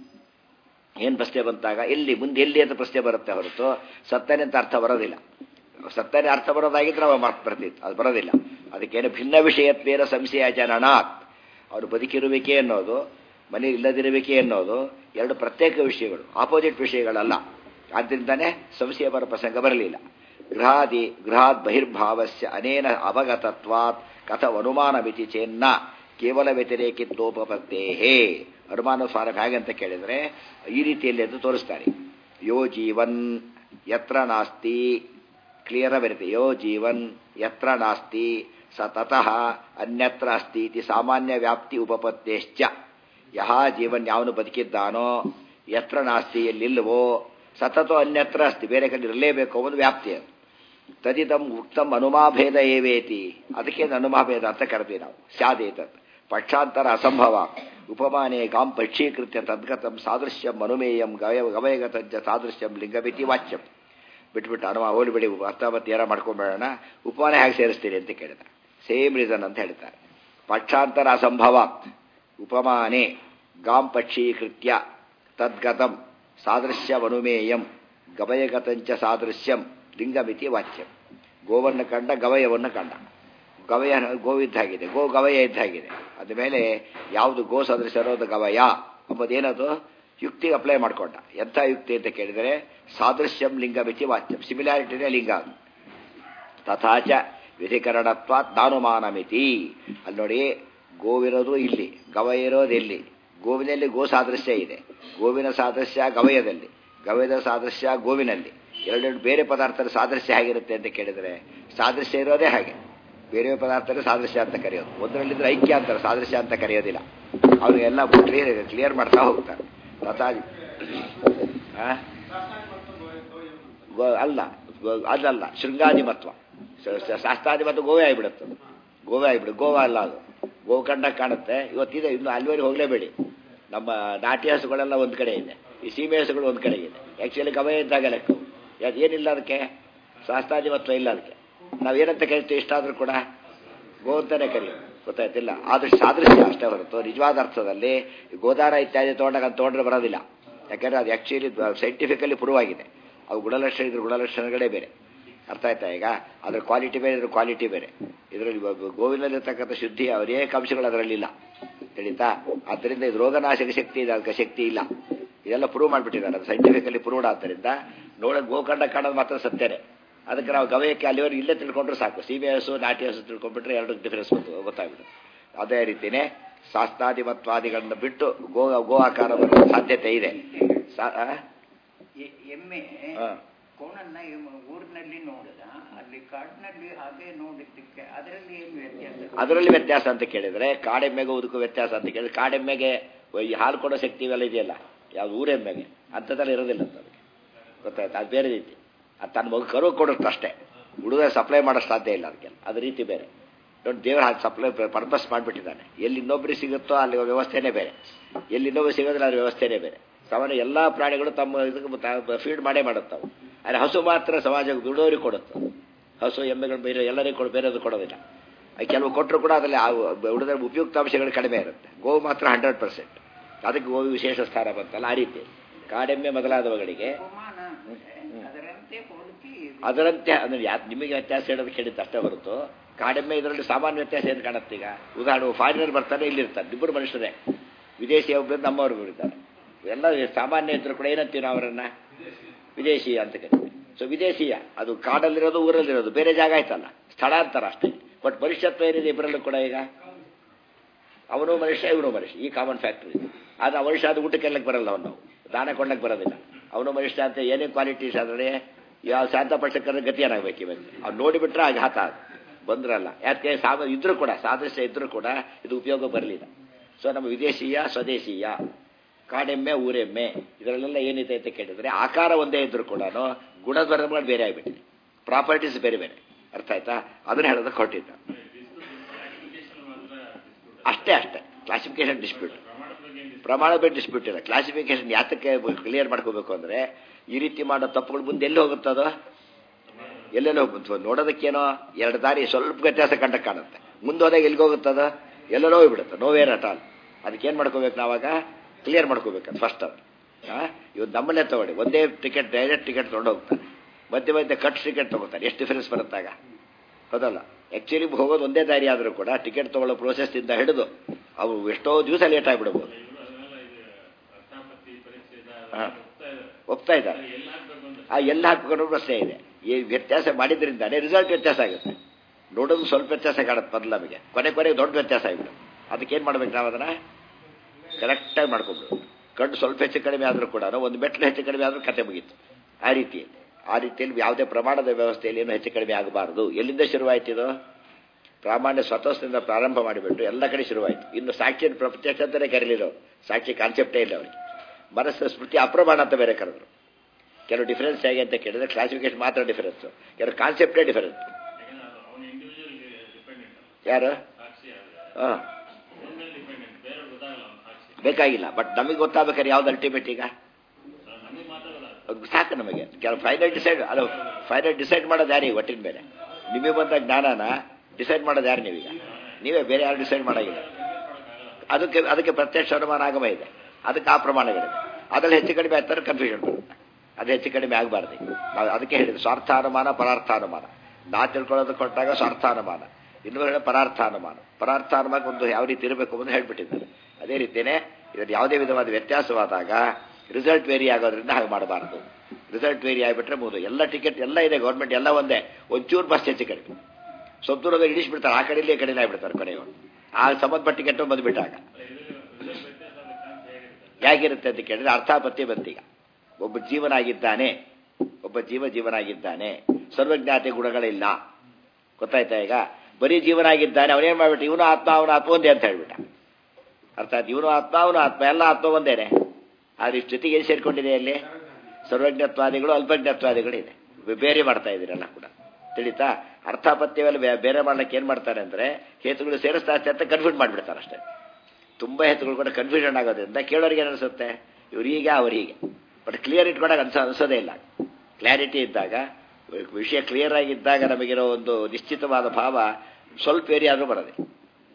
ಏನು ಪ್ರಶ್ನೆ ಬಂತಾಗ ಎಲ್ಲಿ ಮುಂದೆ ಎಲ್ಲಿ ಅಂತ ಪ್ರಶ್ನೆ ಬರುತ್ತೆ ಹೊರತು ಸತ್ತನೆ ಅಂತ ಅರ್ಥ ಬರೋದಿಲ್ಲ ಸತ್ತನೆ ಅರ್ಥ ಬರೋದಾಗಿದ್ರೆ ಅವ ಮಾತು ಬರ್ತಿತ್ತು ಅದು ಬರೋದಿಲ್ಲ ಅದಕ್ಕೇನು ಭಿನ್ನ ವಿಷಯತ್ವೇನ ಸಂಶಯ ಜನನಾತ್ ಅವರು ಬದುಕಿರುವಿಕೆ ಅನ್ನೋದು ಮನೆ ಇಲ್ಲದಿರುವಿಕೆ ಅನ್ನೋದು ಎರಡು ಪ್ರತ್ಯೇಕ ವಿಷಯಗಳು ಆಪೋಸಿಟ್ ವಿಷಯಗಳಲ್ಲ ಆದ್ದರಿಂದನೇ ಸಂಶಯ ಬರೋ ಪ್ರಸಂಗ ಬರಲಿಲ್ಲ ಗೃಹಾದಿ ಗೃಹಾತ್ ಬಹಿರ್ಭಾವಸ್ಯ ಅನೇನ ಅವಗತತ್ವಾತ್ ಕಥವನುಮಾನ ಮಿತಿ ಚೇನ್ನ ಕೇವಲ ವ್ಯತಿರೇಕಿತ್ವೋಪತ್ತೇಹೇ ಅನುಮಾನ ಸ್ವಾರಭ್ಯ ಹೇಗೆ ಅಂತ ಕೇಳಿದರೆ ಈ ರೀತಿಯಲ್ಲಿ ಅಂತ ತೋರಿಸ್ತಾರೆ ಯೋ ಜೀವನ್ ಯತ್ರ ನಾಸ್ತಿ ಕ್ಲಿಯರ್ ಬರುತ್ತೆ ಯೋ ಜೀವನ್ ಯತ್ರ ನಾಸ್ತಿ ಸ ತತಃ ಅನ್ಯತ್ರ ಅಸ್ತಿ ಇತಿ ಸಾಮಾನ್ಯ ವ್ಯಾಪ್ತಿ ಉಪಪತ್ತೇಶ್ಚ ಯಹ ಜೀವನ್ ಯಾವನು ಬದುಕಿದ್ದಾನೋ ಯತ್ರ ನಾಸ್ತಿ ಎಲ್ಲಿಲ್ವೋ ಸತತೋ ಅನ್ಯತ್ರ ಅಸ್ತಿ ಬೇರೆ ಕಡೆ ಇರಲೇಬೇಕು ಒಂದು ವ್ಯಾಪ್ತಿ ಅದು ತದಿದಂ ಉಕ್ತಂ ಅನುಮಾಭೇದ ಏವೇತಿ ಅದಕ್ಕೆ ಅನುಮಾಭೇದ ಅಂತ ಕರೆದ್ವಿ ನಾವು ಸ್ಯಾದೇತತ್ ಪಕ್ಷಾಂತರ ಅಸಂಭವ ಉಪಮಾನೆ ಗಾಂ ಪಕ್ಷೀಕೃತ್ಯ ತದ್ಗತಂ ಸಾದೃಶ್ಯಂ ಅನುಮೇಯಂ ಗವಯ ಗವಯಗತಜ್ಜ ಸಾದೃಶ್ಯಂ ಲಿಂಗಮಿತಿ ವಾಚ್ಯಂ ಬಿಟ್ಬಿಟ್ಟು ಅನುಮ ಹೋಲಿಬಿಡಿ ಅರ್ಥಾಪತ್ತಿ ಯಾರ ಮಾಡ್ಕೊಂಬೇಡೋಣ ಉಪಮಾನ ಹೇಗೆ ಸೇರಿಸ್ತೀರಿ ಅಂತ ಕೇಳಿದ ಸೇಮ್ ರೀಸನ್ ಅಂತ ಹೇಳ್ತಾರೆ ಪಕ್ಷಾಂತರ ಅಸಂಭವಾತ್ ಉಪಮಾನೆ ಗಾಂ ಪಕ್ಷೀಕೃತ್ಯ ತದ್ಗತಂ ಸಾದೃಶ್ಯವನುಮೇಯಂ ಗವಯಗತಂಚ ಸಾದೃಶ್ಯಂ ಲಿಂಗಮಿತಿ ವಾಚ್ಯಂ ಗೋವನ್ನು ಕಂಡ ಗವಯವನ್ನು ಕಂಡ ಗವಯ ಗೋವಿದ್ದಾಗಿದೆ ಗೋ ಗವಯ ಇದ್ದಾಗಿದೆ ಅದ ಯಾವುದು ಗೋ ಸದೃಶ ಇರೋದು ಗವಯ ಎಂಬುದೇನದು ಯುಕ್ತಿಗೆ ಅಪ್ಲೈ ಮಾಡ್ಕೊಂಡ ಎಂಥ ಯುಕ್ತಿ ಅಂತ ಕೇಳಿದರೆ ಸಾದೃಶ್ಯಂ ಲಿಂಗ ಮಿತಿ ವಾಚ್ಯಂ ಸಿಮಿಲಾರಿಟಿನೇ ಲಿಂಗ ಅದು ತಥಾಚ ವಿಧಿಕರಣತ್ವಾತ್ ನಾನುಮಾನ ಮಿತಿ ಅಲ್ಲಿ ನೋಡಿ ಗೋವಿರೋದು ಇಲ್ಲಿ ಗವಯ ಇರೋದು ಇಲ್ಲಿ ಗೋವಿನಲ್ಲಿ ಗೋ ಸಾದೃಶ್ಯ ಇದೆ ಗೋವಿನ ಸಾದೃಶ್ಯ ಗವಯದಲ್ಲಿ ಗವಯದ ಸಾದೃಶ್ಯ ಗೋವಿನಲ್ಲಿ ಎರಡೆರಡು ಬೇರೆ ಪದಾರ್ಥದ ಸಾದೃಶ್ಯ ಹೇಗಿರುತ್ತೆ ಅಂತ ಕೇಳಿದರೆ ಸಾದೃಶ್ಯ ಇರೋದೇ ಹಾಗೆ ಬೇರೆ ಪದಾರ್ಥನೇ ಸಾದೃಶ್ಯ ಅಂತ ಕರೆಯೋದು ಒಂದರಲ್ಲಿದ್ರೆ ಐಕ್ಯ ಅಂತಾರೆ ಸಾದೃಶ್ಯ ಅಂತ ಕರೆಯೋದಿಲ್ಲ ಅವ್ರಿಗೆಲ್ಲ ಕ್ಲಿಯರ್ ಕ್ಲಿಯರ್ ಮಾಡ್ತಾ ಹೋಗ್ತಾರೆ ತಥಾ ಅಲ್ಲ ಅದಲ್ಲ ಶೃಂಗಾಧಿಮತ್ವ ಶಾಸ್ತ್ರಾಧಿಮತ್ವ ಗೋವೆ ಆಗಿಬಿಡುತ್ತೆ ಗೋವೆ ಆಗಿಬಿಡು ಗೋವಾ ಅಲ್ಲ ಅದು ಗೋಕಂಡ ಕಾಣುತ್ತೆ ಇವತ್ತಿದೆ ಇನ್ನು ಅಲ್ಲಿವರೆಗೆ ಹೋಗಲೇಬೇಡಿ ನಮ್ಮ ನಾಟಿ ಹಸುಗಳೆಲ್ಲ ಒಂದು ಕಡೆ ಇದೆ ಈ ಸೀಮೆ ಹಸುಗಳು ಒಂದು ಕಡೆ ಇದೆ ಆ್ಯಕ್ಚುಲಿ ಗವಯ ಇದ್ದಾಗ ಲೆಕ್ಕ ಏನಿಲ್ಲ ಅದಕ್ಕೆ ಶಾಸ್ತ್ರಾಧಿಮತ್ವ ಇಲ್ಲ ಅದಕ್ಕೆ ನಾವೇನಂತ ಕರಿತೀವಿ ಇಷ್ಟಾದರೂ ಕೂಡ ಗೋ ಅಂತಾನೆ ಕರೆಯೋದು ಗೊತ್ತಾಯ್ತಿಲ್ಲ ಆದಷ್ಟು ಸಾದೃಶ್ಯ ಅಷ್ಟೇ ಹೊರತು ನಿಜವಾದ ಅರ್ಥದಲ್ಲಿ ಗೋದಾನ ಇತ್ಯಾದಿ ತೊಗೊಂಡಾಗ ಅದು ತೊಗೊಂಡ್ರೆ ಬರೋದಿಲ್ಲ ಯಾಕಂದರೆ ಅದು ಆ್ಯಕ್ಚುಲಿ ಸೈಂಟಿಫಿಕಲಿ ಪ್ರೂವ್ ಆಗಿದೆ ಅವು ಗುಣಲಕ್ಷಣ ಇದ್ರ ಗುಣಲಕ್ಷಣಗಳೇ ಬೇರೆ ಅರ್ಥ ಆಯ್ತಾ ಈಗ ಅದ್ರ ಕ್ವಾಲಿಟಿ ಬೇರೆ ಇದ್ರ ಕ್ವಾಲಿಟಿ ಬೇರೆ ಇದರಲ್ಲಿ ಗೋವಿನಲ್ಲಿರ್ತಕ್ಕಂಥ ಶುದ್ಧಿ ಅನೇಕ ಅಂಶಗಳು ಅದರಲ್ಲಿಲ್ಲ ತಿಳಿತಾ ಆದ್ದರಿಂದ ಇದು ರೋಗನಾಶಕ ಶಕ್ತಿ ಇದೆ ಅದಕ್ಕೆ ಶಕ್ತಿ ಇಲ್ಲ ಇದೆಲ್ಲ ಪ್ರೂವ್ ಮಾಡಿಬಿಟ್ಟಿದ್ದಾರೆ ಅದು ಸೈಂಟಿಫಿಕಲಿ ಪ್ರೂವ್ಡ್ ಆದ್ದರಿಂದ ನೋಡೋಕೆ ಗೋಕಂಡ ಕಾಣೋದು ಮಾತ್ರ ಸತ್ಯನೇ ಅದಕ್ಕೆ ನಾವು ಗವಯಕ್ಕೆ ಅಲ್ಲಿವರೆಗೆ ಇಲ್ಲೇ ತಿಳ್ಕೊಂಡ್ರೆ ಸಾಕು ಸೀಮೆ ಹಸು ನಾಟಿ ಹಸು ತಿಳ್ಕೊಂಡ್ಬಿಟ್ರೆ ಎರಡು ಡಿಫರೆನ್ಸ್ ಗೊತ್ತು ಗೊತ್ತಾಗ್ಬಿಡುತ್ತೆ ಅದೇ ರೀತಿನೇ ಶಾಸ್ತ್ರಾಧಿಮತ್ವಾದಿಗಳನ್ನ ಬಿಟ್ಟು ಗೋ ಗೋ ಆಕಾರ ಬರೋ ಸಾಧ್ಯತೆ ಇದೆ ಸಾ ಆ? ಎ- ಎಮ್ಮೆ ಹಾ. ಕೋಣನ್ನ ಎಮ್ಮ- ಊರಿನಲ್ಲಿ ನೋಡಿದ ಅಲ್ಲಿ ಕಾಡಿನಲ್ಲಿ ಹಾಗೆ ನೋಡಿದ್ದಕ್ಕೆ ಅದರಲ್ಲಿ ಏನು ವ್ಯತ್ಯಾಸ ಅದರಲ್ಲಿ ವ್ಯತ್ಯಾಸ ಅಂತ ಕೇಳಿದ್ರೆ ಕಾಡೆಮ್ಮೆಗೆ ಉದಕ್ಕೂ ವ್ಯತ್ಯಾಸ ಅಂತ ಕೇಳಿದ್ರೆ ಕಾಡೆಮ್ಮೆಗೆ ಈ ಹಾಲು ಕೊಡೋ ಶಕ್ತಿ ಇವೆಲ್ಲ ಇದೆಯಲ್ಲ ಯಾವ್ದು ಊರೆಮ್ಮೆಗೆ ಅಂಥದ್ದೆಲ್ಲ ಇರೋದಿಲ್ಲ ಅಂತ ಅದಕ್ಕೆ ಗೊತ್ತಾಯ್ತು ಅದು ಬೇರೆ ರೀತಿ ಅದು ತನ್ನ ಮಗು ಕರು ಕೊಡುತ್ತೆ ಅಷ್ಟೇ ಹುಡುಗ ಸಪ್ಲೈ ಮಾಡೋ ಸಾಧ್ಯ ಇಲ್ಲ ಅದಕ್ಕೆಲ್ಲ ಅದು ರೀತಿ ಬೇರೆ ನೋಡಿ ದೇವ್ರು ಹಾಗೆ ಸಪ್ಲೈ ಪರ್ಪಸ್ ಮಾಡಿಬಿಟ್ಟಿದ್ದಾನೆ ಎಲ್ಲಿ ಇನ್ನೊಬ್ಬರಿಗೆ ಸಿಗುತ್ತೋ ಅಲ್ಲಿ ವ್ಯವಸ್ಥೆನೇ ಬೇರೆ ಎಲ್ಲಿ ಇನ್ನೊಬ್ಬರು ಸಿಗೋದಿಲ್ಲ ಅದ್ರ ವ್ಯವಸ್ಥೆನೇ ಬೇರೆ ಸಾಮಾನ್ಯ ಎಲ್ಲ ಪ್ರಾಣಿಗಳು ತಮ್ಮ ಇದಕ್ಕೆ ಫೀಡ್ ಮಾಡೇ ಮಾಡುತ್ತವೆ ಆದರೆ ಹಸು ಮಾತ್ರ ಸಮಾಜ ದುಡೋರಿಗೆ ಕೊಡುತ್ತೆ ಹಸು ಎಮ್ಮೆಗಳು ಬೇರೆ ಎಲ್ಲರಿಗೂ ಕೊಡು ಬೇರೆದು ಕೊಡೋದಿಲ್ಲ ಅದು ಕೆಲವು ಕೊಟ್ಟರು ಕೂಡ ಅದರಲ್ಲಿ ಉಳಿದ ಉಪಯುಕ್ತ ಅಂಶಗಳು ಕಡಿಮೆ ಇರುತ್ತೆ ಗೋವು ಮಾತ್ರ ಹಂಡ್ರೆಡ್ ಪರ್ಸೆಂಟ್ ಅದಕ್ಕೆ ಗೋವು ವಿಶೇಷ ಸ್ಥಾನ ಬಂತಲ್ಲ ಆ ರೀತಿ ಕಾಡೆಮ್ಮೆ ಮೊದಲಾದವುಗಳಿಗೆ ಉಪಮಾನ ಅದರಂತೆ ಹೋಲಿಕೆ ಇದೆ. ಅದರಂತೆ ಅಂದ್ರೆ ಯಾ ನಿಮಗೆ ವ್ಯತ್ಯಾಸ ಹೇಳೋದು ಕೇಳಿದ್ದು ಅಷ್ಟೇ ಹೊರತು ಕಾಡೆಮ್ಮೆ ಇದರಲ್ಲಿ ಸಾಮಾನ್ಯ ವ್ಯತ್ಯಾಸ ಏನು ಕಾಣುತ್ತೆ ಈಗ ಉದಾಹರಣೆ ಫಾರಿನರ್ ಬರ್ತಾನೆ ಇಲ್ಲಿರ್ತಾರೆ ಇಬ್ಬರು ಮನುಷ್ಯರೇ ವಿದೇಶಿ ಒಬ್ಬರು ನಮ್ಮವ್ರು ಇರ್ತಾರೆ ಎಲ್ಲ ಸಾಮಾನ್ಯ ಇದ್ರು ಕೂಡ ಏನಂತೀವಿ ನಾವು ಅವರನ್ನ ವಿದೇಶೀಯ ಅಂತ ಕರಿತೀವಿ ಸೊ ವಿದೇಶೀಯ ಅದು ಕಾಡಲ್ಲಿರೋದು ಊರಲ್ಲಿರೋದು ಬೇರೆ ಜಾಗ ಆಯ್ತಲ್ಲ ಸ್ಥಳಾಂತರ ಅಷ್ಟೇ ಬಟ್ ಮನುಷ್ಯತ್ವ ಏನಿದೆ ಇಬ್ಬರಲ್ಲೂ ಕೂಡ ಈಗ ಅವನು ಮನುಷ್ಯ ಇವನು ಮನುಷ್ಯ ಈ ಕಾಮನ್ ಫ್ಯಾಕ್ಟ್ರಿ ಆದರೆ ಮನುಷ್ಯ ಅದು ಊಟಕ್ಕೆಲ್ಲ ಬರಲ್ಲ ಅವನು ದಾನ ಕೊಂಡಕ್ಕೆ ಬರೋದಿಲ್ಲ ಅವನು ಮನುಷ್ಯ ಅಂತ ಏನೇ ಕ್ವಾಲಿಟೀಸ್ ಆದರೆ ಯಾವ ಶಾಂತ ಪಡ್ಸಕ್ಕಂದ್ರೆ ಗತಿ ಏನಾಗಬೇಕು ಇವತ್ತು ಅವ್ನು ನೋಡಿಬಿಟ್ರೆ ಆಗ ಹಾತ ಬಂದ್ರಲ್ಲ ಯಾಕೆ ಸಾಮ ಇದ್ರೂ ಕೂಡ ಸಾದೃಶ್ಯ ಇದ್ರೂ ಕೂಡ ಇದು ಉಪಯೋಗ ಬರಲಿಲ್ಲ ಸೊ ನಮ್ಮ ವಿದೇಶೀಯ ಸ್ವದೇಶೀಯ ಕಾಡೆಮ್ಮೆ ಊರೆಮ್ಮೆ ಇದರಲ್ಲೆಲ್ಲ ಏನಿದೆ ಅಂತ ಕೇಳಿದ್ರೆ ಆಕಾರ ಒಂದೇ ಇದ್ರೂ ಕೂಡ ಗುಣಧರ್ಮಗಳು ಬೇರೆ ಆಗಿಬಿಟ್ಟಿದೆ ಪ್ರಾಪರ್ಟೀಸ್ ಬೇರೆ ಬೇರೆ ಅರ್ಥ ಆಯ್ತಾ ಅದನ್ನ ಹೇಳೋದಕ್ಕೆ ಹೊರಟಿದ್ದ ಅಷ್ಟೇ ಅಷ್ಟೇ ಕ್ಲಾಸಿಫಿಕೇಶನ್ ಡಿಸ್ಪ್ಯೂಟ್ ಪ್ರಮಾಣ ಬೇರೆ ಡಿಸ್ಪ್ಯೂಟ್ ಇಲ್ಲ ಕ್ಲಾಸಿಫಿಕೇಶನ್ ಯಾತಕ್ಕೆ ಕ್ಲಿಯರ್ ಮಾಡ್ಕೋಬೇಕು ಅಂದ್ರೆ ಈ ರೀತಿ ಮಾಡೋ ತಪ್ಪುಗಳು ಮುಂದೆ ಎಲ್ಲಿ ಹೋಗುತ್ತದೋ ಎಲ್ಲೆಲ್ಲ ಹೋಗುತ್ತೆ ನೋಡೋದಕ್ಕೇನೋ ಎರಡು ದಾರಿ ಸ್ವಲ್ಪ ವ್ಯತ್ಯಾಸ ಕಂಡ ಕಾಣುತ್ತೆ ಮುಂದೆ ಹೋದಾಗ ಎಲ್ಲಿಗೆ ಹೋಗುತ್ತದ ಎಲ್ಲೆಲ್ಲೋ ಹೋಗ್ಬಿಡುತ್ತೆ ನೋವೇರ್ ಅಟ್ ಆಲ್ ಅದಕ್ಕೇನು ಮಾಡ್ಕೋಬೇಕು ನಾವಾಗ ಕ್ಲಿಯರ್ ಮಾಡ್ಕೋಬೇಕು ಫಸ್ಟ್ ಅದು ಇವತ್ತು ನಮ್ಮಲ್ಲೇ ತಗೊಳ್ಳಿ ಒಂದೇ ಟಿಕೆಟ್ ಡೈರೆಕ್ಟ್ ಟಿಕೆಟ್ ತೊಗೊಂಡು ಹೋಗ್ತಾನೆ ಮಧ್ಯೆ ಮಧ್ಯೆ ಕಟ್ ಟಿಕೆಟ್ ತಗೋತಾನೆ ಎಷ್ಟು ಡಿಫರೆನ್ಸ್ ಬರುತ್ತಾಗ ಹೌದಲ್ಲ ಆ್ಯಕ್ಚುಲಿ ಹೋಗೋದು ಒಂದೇ ದಾರಿ ಆದರೂ ಕೂಡ ಟಿಕೆಟ್ ತಗೊಳ್ಳೋ ಪ್ರೋಸೆಸ್ಸಿಂದ ಹಿಡಿದು ಅವು ಎಷ್ಟೋ ದಿವಸ ಲೇಟ್ ಆಗಿಬಿಡ್ಬೋದು ಹಾಂ ಒಪ್ತಾ ಇದ್ದಾರೆ ಆ ಎಲ್ಲ ಹಾಕಿಕೊಂಡು ಪ್ರಶ್ನೆ ಇದೆ ಈ ವ್ಯತ್ಯಾಸ ಮಾಡಿದ್ರಿಂದಾನೆ ರಿಸಲ್ಟ್ ವ್ಯತ್ಯಾಸ ಆಗುತ್ತೆ ನೋಡೋದು ಸ್ವಲ್ಪ ವ್ಯತ್ಯಾಸ ಕಾಣುತ್ತೆ ಮೊದಲು ನಮಗೆ ಕೊನೆ ಕೊನೆಗೆ ದೊಡ್ಡ ವ್ಯತ್ಯಾಸ ಆಗಿಬಿಡುತ್ತೆ ಅದಕ್ಕೇನು ಮಾಡ್ಬೇಕು ನಾವು ಅದನ್ನು ಕರೆಕ್ಟಾಗಿ ಮಾಡ್ಕೊಬಿಡು ಕಣ್ಣು ಸ್ವಲ್ಪ ಹೆಚ್ಚು ಕಡಿಮೆ ಆದರೂ ಕೂಡ ಒಂದು ಮೆಟ್ಲು ಹೆಚ್ಚು ಕಡಿಮೆ ಆದರೂ ಕತೆ ಮುಗೀತು ಆ ರೀತಿ ಆ ರೀತಿಯಲ್ಲಿ ಯಾವುದೇ ಪ್ರಮಾಣದ ವ್ಯವಸ್ಥೆಯಲ್ಲಿ ಏನು ಹೆಚ್ಚು ಕಡಿಮೆ ಆಗಬಾರದು ಎಲ್ಲಿಂದ ಶುರುವಾಯ್ತು ಇದು ಪ್ರಾಮಾಣ್ಯ ಸ್ವತಃದಿಂದ ಪ್ರಾರಂಭ ಮಾಡಿಬಿಟ್ಟು ಎಲ್ಲ ಕಡೆ ಶುರುವಾಯಿತು ಇನ್ನು ಸಾಕ್ಷಿ ಪ್ರತ್ಯಕ್ಷ ಅಂತಲೇ ಕರೀಲಿಲ್ಲ ಅವರು ಸಾಕ್ಷಿ ಕಾನ್ಸೆಪ್ಟೇ ಇಲ್ಲ ಅವರಿಗೆ ಮನಸ್ಸು ಸ್ಮೃತಿ ಅಪ್ರಮಾಣ ಅಂತ ಬೇರೆ ಕರೆದ್ರು ಕೆಲವು ಡಿಫರೆನ್ಸ್ ಹೇಗೆ ಅಂತ ಕೇಳಿದ್ರೆ ಕ್ಲಾಸಿಫಿಕೇಶನ್ ಮಾತ್ರ ಡಿಫರೆನ್ಸ್ ಕೆಲವು ಕಾನ್ಸೆಪ್ಟೇ ಡಿಫರೆನ್ಸ್ ಯಾರು ಹಾಂ ಬೇಕಾಗಿಲ್ಲ ಬಟ್ ನಮಗೆ ಗೊತ್ತಾಗಬೇಕಾದ್ರೆ ಯಾವ್ದು ಅಲ್ಟಿಮೇಟ್ ಈಗ ಅದು ಸಾಕು ನಮಗೆ ಕೆಲವು ಫೈನಲ್ ಡಿಸೈಡ್ ಅದು ಫೈನಲ್ ಡಿಸೈಡ್ ಮಾಡೋದು ಯಾರಿಗೆ ಒಟ್ಟಿನ ಮೇಲೆ ನಿಮಗೆ ಬಂದ ಜ್ಞಾನನ ಡಿಸೈಡ್ ಮಾಡೋದು ಯಾರು ನೀವೀಗ ನೀವೇ ಬೇರೆ ಯಾರು ಡಿಸೈಡ್ ಮಾಡೋಂಗಿಲ್ಲ ಅದಕ್ಕೆ ಅದಕ್ಕೆ ಪ್ರತ್ಯಕ್ಷ ಅನುಮಾನ ಆಗಮ ಇದೆ ಅದಕ್ಕೆ ಆ ಪ್ರಮಾಣಗಳಿದೆ ಅದ್ರಲ್ಲಿ ಹೆಚ್ಚು ಕಡಿಮೆ ಆಗ್ತಾರೆ ಕನ್ಫ್ಯೂಷನ್ ಬರುತ್ತೆ ಅದು ಹೆಚ್ಚು ಕಡಿಮೆ ಆಗಬಾರ್ದು ನಾವು ಅದಕ್ಕೆ ಹೇಳಿದ್ವಿ ಸ್ವಾರ್ಥಾನುಮಾನ ಪರಾರ್ಥಾನುಮಾನ ನಾ ತಿಳ್ಕೊಳ್ಳೋದು ಕೊಟ್ಟಾಗ ಸ್ವಾರ್ಥಾನುಮಾನ ಇನ್ನೂ ಹೇಳ ಪರಾರ್ಥಾನುಮಾನ ಪರಾರ್ಥಾನುಮಾನಕ್ಕೆ ಒಂದು ಯಾವ ರೀತಿ ಇರಬೇಕು ಅಂತ ಹೇಳ್ಬಿಟ್ಟಿದ್ದಾರೆ ಅದೇ ರೀತಿಯೇ ಇದರಲ್ಲಿ ಯಾವುದೇ ವಿಧವಾದ ವ್ಯತ್ಯಾಸವಾದಾಗ ರಿಸಲ್ಟ್ ವೇರಿ ಆಗೋದ್ರಿಂದ ಹಾಗೆ ಮಾಡಬಾರ್ದು ರಿಸಲ್ಟ್ ವೇರಿ ಆಗಿಬಿಟ್ರೆ ಮುಗಿದು ಎಲ್ಲ ಟಿಕೆಟ್ ಎಲ್ಲ ಇದೆ ಗೌರ್ಮೆಂಟ್ ಎಲ್ಲ ಒಂದೇ ಒಂಚೂರು ಬಸ್ ಹೆಚ್ಚು ಕಡಿಮೆ ಸ್ವಲ್ಪ ದೂರದ ಇಳಿಸ್ಬಿಡ್ತಾರೆ ಆ ಕಡೆಯಲ್ಲಿ ಈ ಕಡೆಯಲ್ಲಿ ಆಗ್ಬಿಡ್ತಾರೆ ಕೊನೆಯವರು ಆ ಸಂಬಂಧಪಟ್ಟ ಟಿಕೆಟ್ ಬಂದುಬಿಟ್ಟಾಗ ಹೇಗಿರುತ್ತೆ ಅಂತ ಕೇಳಿದ್ರೆ ಅರ್ಥಾಪತ್ತಿ ಬಂತೀಗ ಒಬ್ಬ ಜೀವನಾಗಿದ್ದಾನೆ ಒಬ್ಬ ಜೀವ ಜೀವನಾಗಿದ್ದಾನೆ ಸರ್ವಜ್ಞಾತೆ ಗುಣಗಳಿಲ್ಲ ಗೊತ್ತಾಯ್ತಾ ಈಗ ಬರೀ ಜೀವನಾಗಿದ್ದಾನೆ ಅವನೇನು ಮಾಡ್ಬಿಟ್ಟು ಇವನು ಆತ್ಮ ಅವನ ಆತ್ಮ ಒಂದೇ ಅಂತ ಹೇಳ್ಬಿಟ್ಟ ಅರ್ಥಾತ್ ಇವನು ಆತ್ಮ ಅವನು ಆತ್ಮ ಎಲ್ಲ ಆತ್ಮ ಒಂದೇನೆ ಆದ್ರೆ ಇಷ್ಟು ಜೊತೆಗೆ ಏನು ಸೇರ್ಕೊಂಡಿದೆ ಅಲ್ಲಿ ಸರ್ವಜ್ಞತ್ವಾದಿಗಳು ಅಲ್ಪಜ್ಞತ್ವಾದಿಗಳು ಇದೆ ಬೇರೆ ಮಾಡ್ತಾ ಇದ್ದೀರಲ್ಲ ಕೂಡ ತಿಳಿತಾ ಅರ್ಥಾಪತ್ಯವೆಲ್ಲ ಬೇರೆ ಮಾಡ್ಲಿಕ್ಕೆ ಏನು ಮಾಡ್ತಾರೆ ಅಂದರೆ ಹೇತುಗಳು ಸೇರಿಸ್ತಾ ಅಂತ ಕನ್ಫ್ಯೂಸ್ ಮಾಡಿಬಿಡ್ತಾರೆ ಅಷ್ಟೇ ತುಂಬ ಹೆತ್ತುಗಳು ಕೂಡ ಕನ್ಫ್ಯೂಷನ್ ಆಗೋದ್ರಿಂದ ಕೇಳೋರಿಗೆ ಏನು ಅನಿಸುತ್ತೆ ಇವ್ರು ಹೀಗೆ ಅವ್ರು ಹೀಗೆ ಬಟ್ ಕ್ಲಿಯರ್ ಇಟ್ಕೊಂಡಾಗ ಅನ್ಸ ಅನಿಸೋದೇ ಇಲ್ಲ ಕ್ಲಾರಿಟಿ ಇದ್ದಾಗ ವಿಷಯ ಕ್ಲಿಯರ್ ಆಗಿದ್ದಾಗ ನಮಗಿರೋ ಒಂದು ನಿಶ್ಚಿತವಾದ ಭಾವ ಸ್ವಲ್ಪ ಏರಿ ಆದರೂ ಬರೋದೆ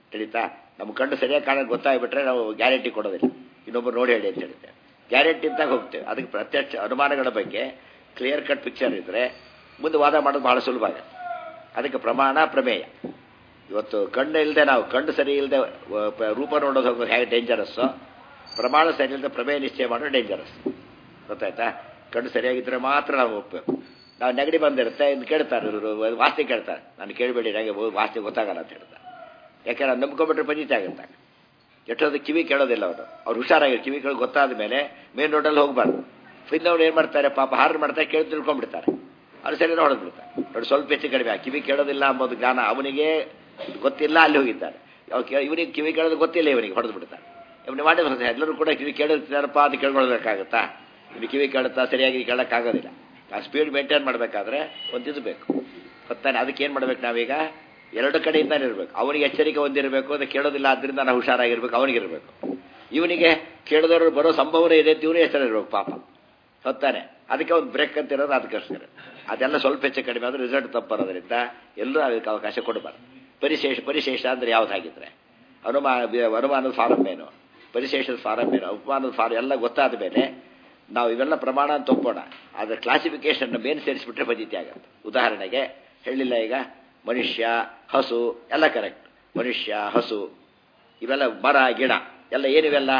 ತಿಳಿತಾ ನಮ್ಮ ಕಣ್ಣು ಸರಿಯಾಗಿ ಕಾಣೋದು ಗೊತ್ತಾಗ್ಬಿಟ್ರೆ ನಾವು ಗ್ಯಾರಂಟಿ ಕೊಡೋದಿಲ್ಲ ಇನ್ನೊಬ್ಬರು ನೋಡಿ ಹೇಳಿ ಅಂತ ಹೇಳ್ತೇವೆ ಗ್ಯಾರಂಟಿ ಅಂತ ಹೋಗ್ತೇವೆ ಅದಕ್ಕೆ ಪ್ರತ್ಯಕ್ಷ ಅನುಮಾನಗಳ ಬಗ್ಗೆ ಕ್ಲಿಯರ್ ಕಟ್ ಪಿಕ್ಚರ್ ಇದ್ದರೆ ಮುಂದೆ ವಾದ ಮಾಡೋದು ಬಹಳ ಸುಲಭ ಆಗುತ್ತೆ ಅದಕ್ಕೆ ಪ್ರಮಾಣ ಪ್ರಮೇಯ ಇವತ್ತು ಕಣ್ಣು ಇಲ್ಲದೆ ನಾವು ಕಣ್ಣು ಸರಿ ಇಲ್ಲದೆ ರೂಪ ನೋಡೋದು ಹೋಗೋದು ಹೇಗೆ ಡೇಂಜರಸ್ಸೋ ಪ್ರಮಾಣ ಸರಿ ಇಲ್ಲದೆ ಪ್ರಮೇಯ ನಿಶ್ಚಯ ಮಾಡೋದು ಡೇಂಜರಸ್ ಗೊತ್ತಾಯ್ತಾ ಕಣ್ಣು ಸರಿಯಾಗಿದ್ದರೆ ಮಾತ್ರ ನಾವು ಒಪ್ಪಬೇಕು ನಾವು ನೆಗಡಿ ಬಂದಿರುತ್ತೆ ಇನ್ನು ಕೇಳ್ತಾರೆ ಇವರು ವಾಸ್ತಿ ಕೇಳ್ತಾರೆ ನಾನು ಕೇಳಬೇಡಿ ನನಗೆ ವಾಸ್ತಿ ಗೊತ್ತಾಗಲ್ಲ ಅಂತ ಹೇಳ್ತಾರೆ ಯಾಕೆಂದ್ರೆ ಅದು ನಂಬ್ಕೊಂಡ್ಬಿಟ್ರೆ ಪಂಜಿತ ಆಗುತ್ತೆ ಎಷ್ಟೊಂದು ಕಿವಿ ಕೇಳೋದಿಲ್ಲ ಅವರು ಅವ್ರು ಹುಷಾರಾಗಿ ಕಿವಿ ಕೇಳಿ ಗೊತ್ತಾದ ಮೇಲೆ ಮೇನ್ ರೋಡಲ್ಲಿ ಹೋಗಬಾರ್ದು ಫಿನ್ನವ್ರು ಏನು ಮಾಡ್ತಾರೆ ಪಾಪ ಹಾರು ಮಾಡ್ತಾರೆ ಕೇಳಿ ತಿಳ್ಕೊಂಡ್ಬಿಡ್ತಾರೆ ಅವ್ರು ಸರಿ ಹೊಡೆದು ಬಿಡ್ತಾರೆ ನೋಡಿ ಸ್ವಲ್ಪ ಹೆಚ್ಚು ಕಡಿಮೆ ಆ ಕಿವಿ ಕೇಳೋದಿಲ್ಲ ಅಂಬೋದು ಜ್ಞಾನ ಅವನಿಗೆ ಗೊತ್ತಿಲ್ಲ ಅಲ್ಲಿ ಹೋಗಿದ್ದಾರೆ ಇವನಿಗೆ ಕಿವಿ ಕೇಳೋದು ಗೊತ್ತಿಲ್ಲ ಇವನಿಗೆ ಹೊಡೆದು ಬಿಡ್ತಾರೆ ಇವನು ಮಾಡಿ ಎಲ್ಲರೂ ಕೂಡ ಕಿವಿ ಕೇಳುತ್ತಾರಪ್ಪ ಅದು ಕೇಳ್ಕೊಳ್ಬೇಕಾಗತ್ತಾ ಇದು ಕಿವಿ ಕೇಳುತ್ತಾ ಸರಿಯಾಗಿ ಕೇಳೋಕ್ಕಾಗೋದಿಲ್ಲ ಆ ಸ್ಪೀಡ್ ಮೇಂಟೈನ್ ಮಾಡಬೇಕಾದ್ರೆ ಒಂದು ಇದು ಬೇಕು ಗೊತ್ತಾನೆ ಅದಕ್ಕೆ ಏನು ಮಾಡ್ಬೇಕು ನಾವೀಗ ಎರಡು ಕಡೆಯಿಂದಾನೆ ಇರಬೇಕು ಅವನಿಗೆ ಎಚ್ಚರಿಕೆ ಹೊಂದಿರಬೇಕು ಅದು ಕೇಳೋದಿಲ್ಲ ಆದ್ದರಿಂದ ನಾವು ಹುಷಾರಾಗಿರ್ಬೇಕು ಅವನಿಗಿರಬೇಕು ಇವನಿಗೆ ಕೇಳಿದವರು ಬರೋ ಸಂಭವನೆ ಇದೆ ಅಂತ ಇವನು ಎಚ್ಚರ ಇರಬೇಕು ಪಾಪ ಗೊತ್ತಾನೆ ಅದಕ್ಕೆ ಒಂದು ಬ್ರೇಕ್ ಅಂತ ಇರೋದು ಅದಕ್ಕೋಸ್ಕರ ಅದೆಲ್ಲ ಸ್ವಲ್ಪ ಹೆಚ್ಚು ಕಡಿಮೆ ಆದರೆ ರಿಸಲ್ಟ್ ತಪ್ಪರೋದ್ರಿಂದ ಎಲ್ಲರೂ ಅದಕ್ಕೆ ಅವಕಾಶ ಕೊಡಬಾರ್ದು ಪರಿಶೇಷ ಪರಿಶೇಷ ಅಂದರೆ ಯಾವುದಾಗಿದ್ರೆ ಅನುಮಾನ ಅನುಮಾನದ ಫಾರಮ್ ಏನು ಪರಿಶೇಷದ ಫಾರಮ್ ಏನು ಉಪಮಾನದ ಫಾರಮ್ ಎಲ್ಲ ಗೊತ್ತಾದ ಮೇಲೆ ನಾವು ಇವೆಲ್ಲ ಪ್ರಮಾಣ ಅಂತ ಒಪ್ಪೋಣ ಅದರ ಕ್ಲಾಸಿಫಿಕೇಶನ್ ಮೇನ್ ಸೇರಿಸ್ಬಿಟ್ರೆ ಫಜಿತಿ ಆಗುತ್ತೆ ಉದಾಹರಣೆಗೆ ಹೇಳಿಲ್ಲ ಈಗ ಮನುಷ್ಯ ಹಸು ಎಲ್ಲ ಕರೆಕ್ಟ್ ಮನುಷ್ಯ ಹಸು ಇವೆಲ್ಲ ಮರ ಗಿಡ ಎಲ್ಲ ಏನಿವೆಲ್ಲ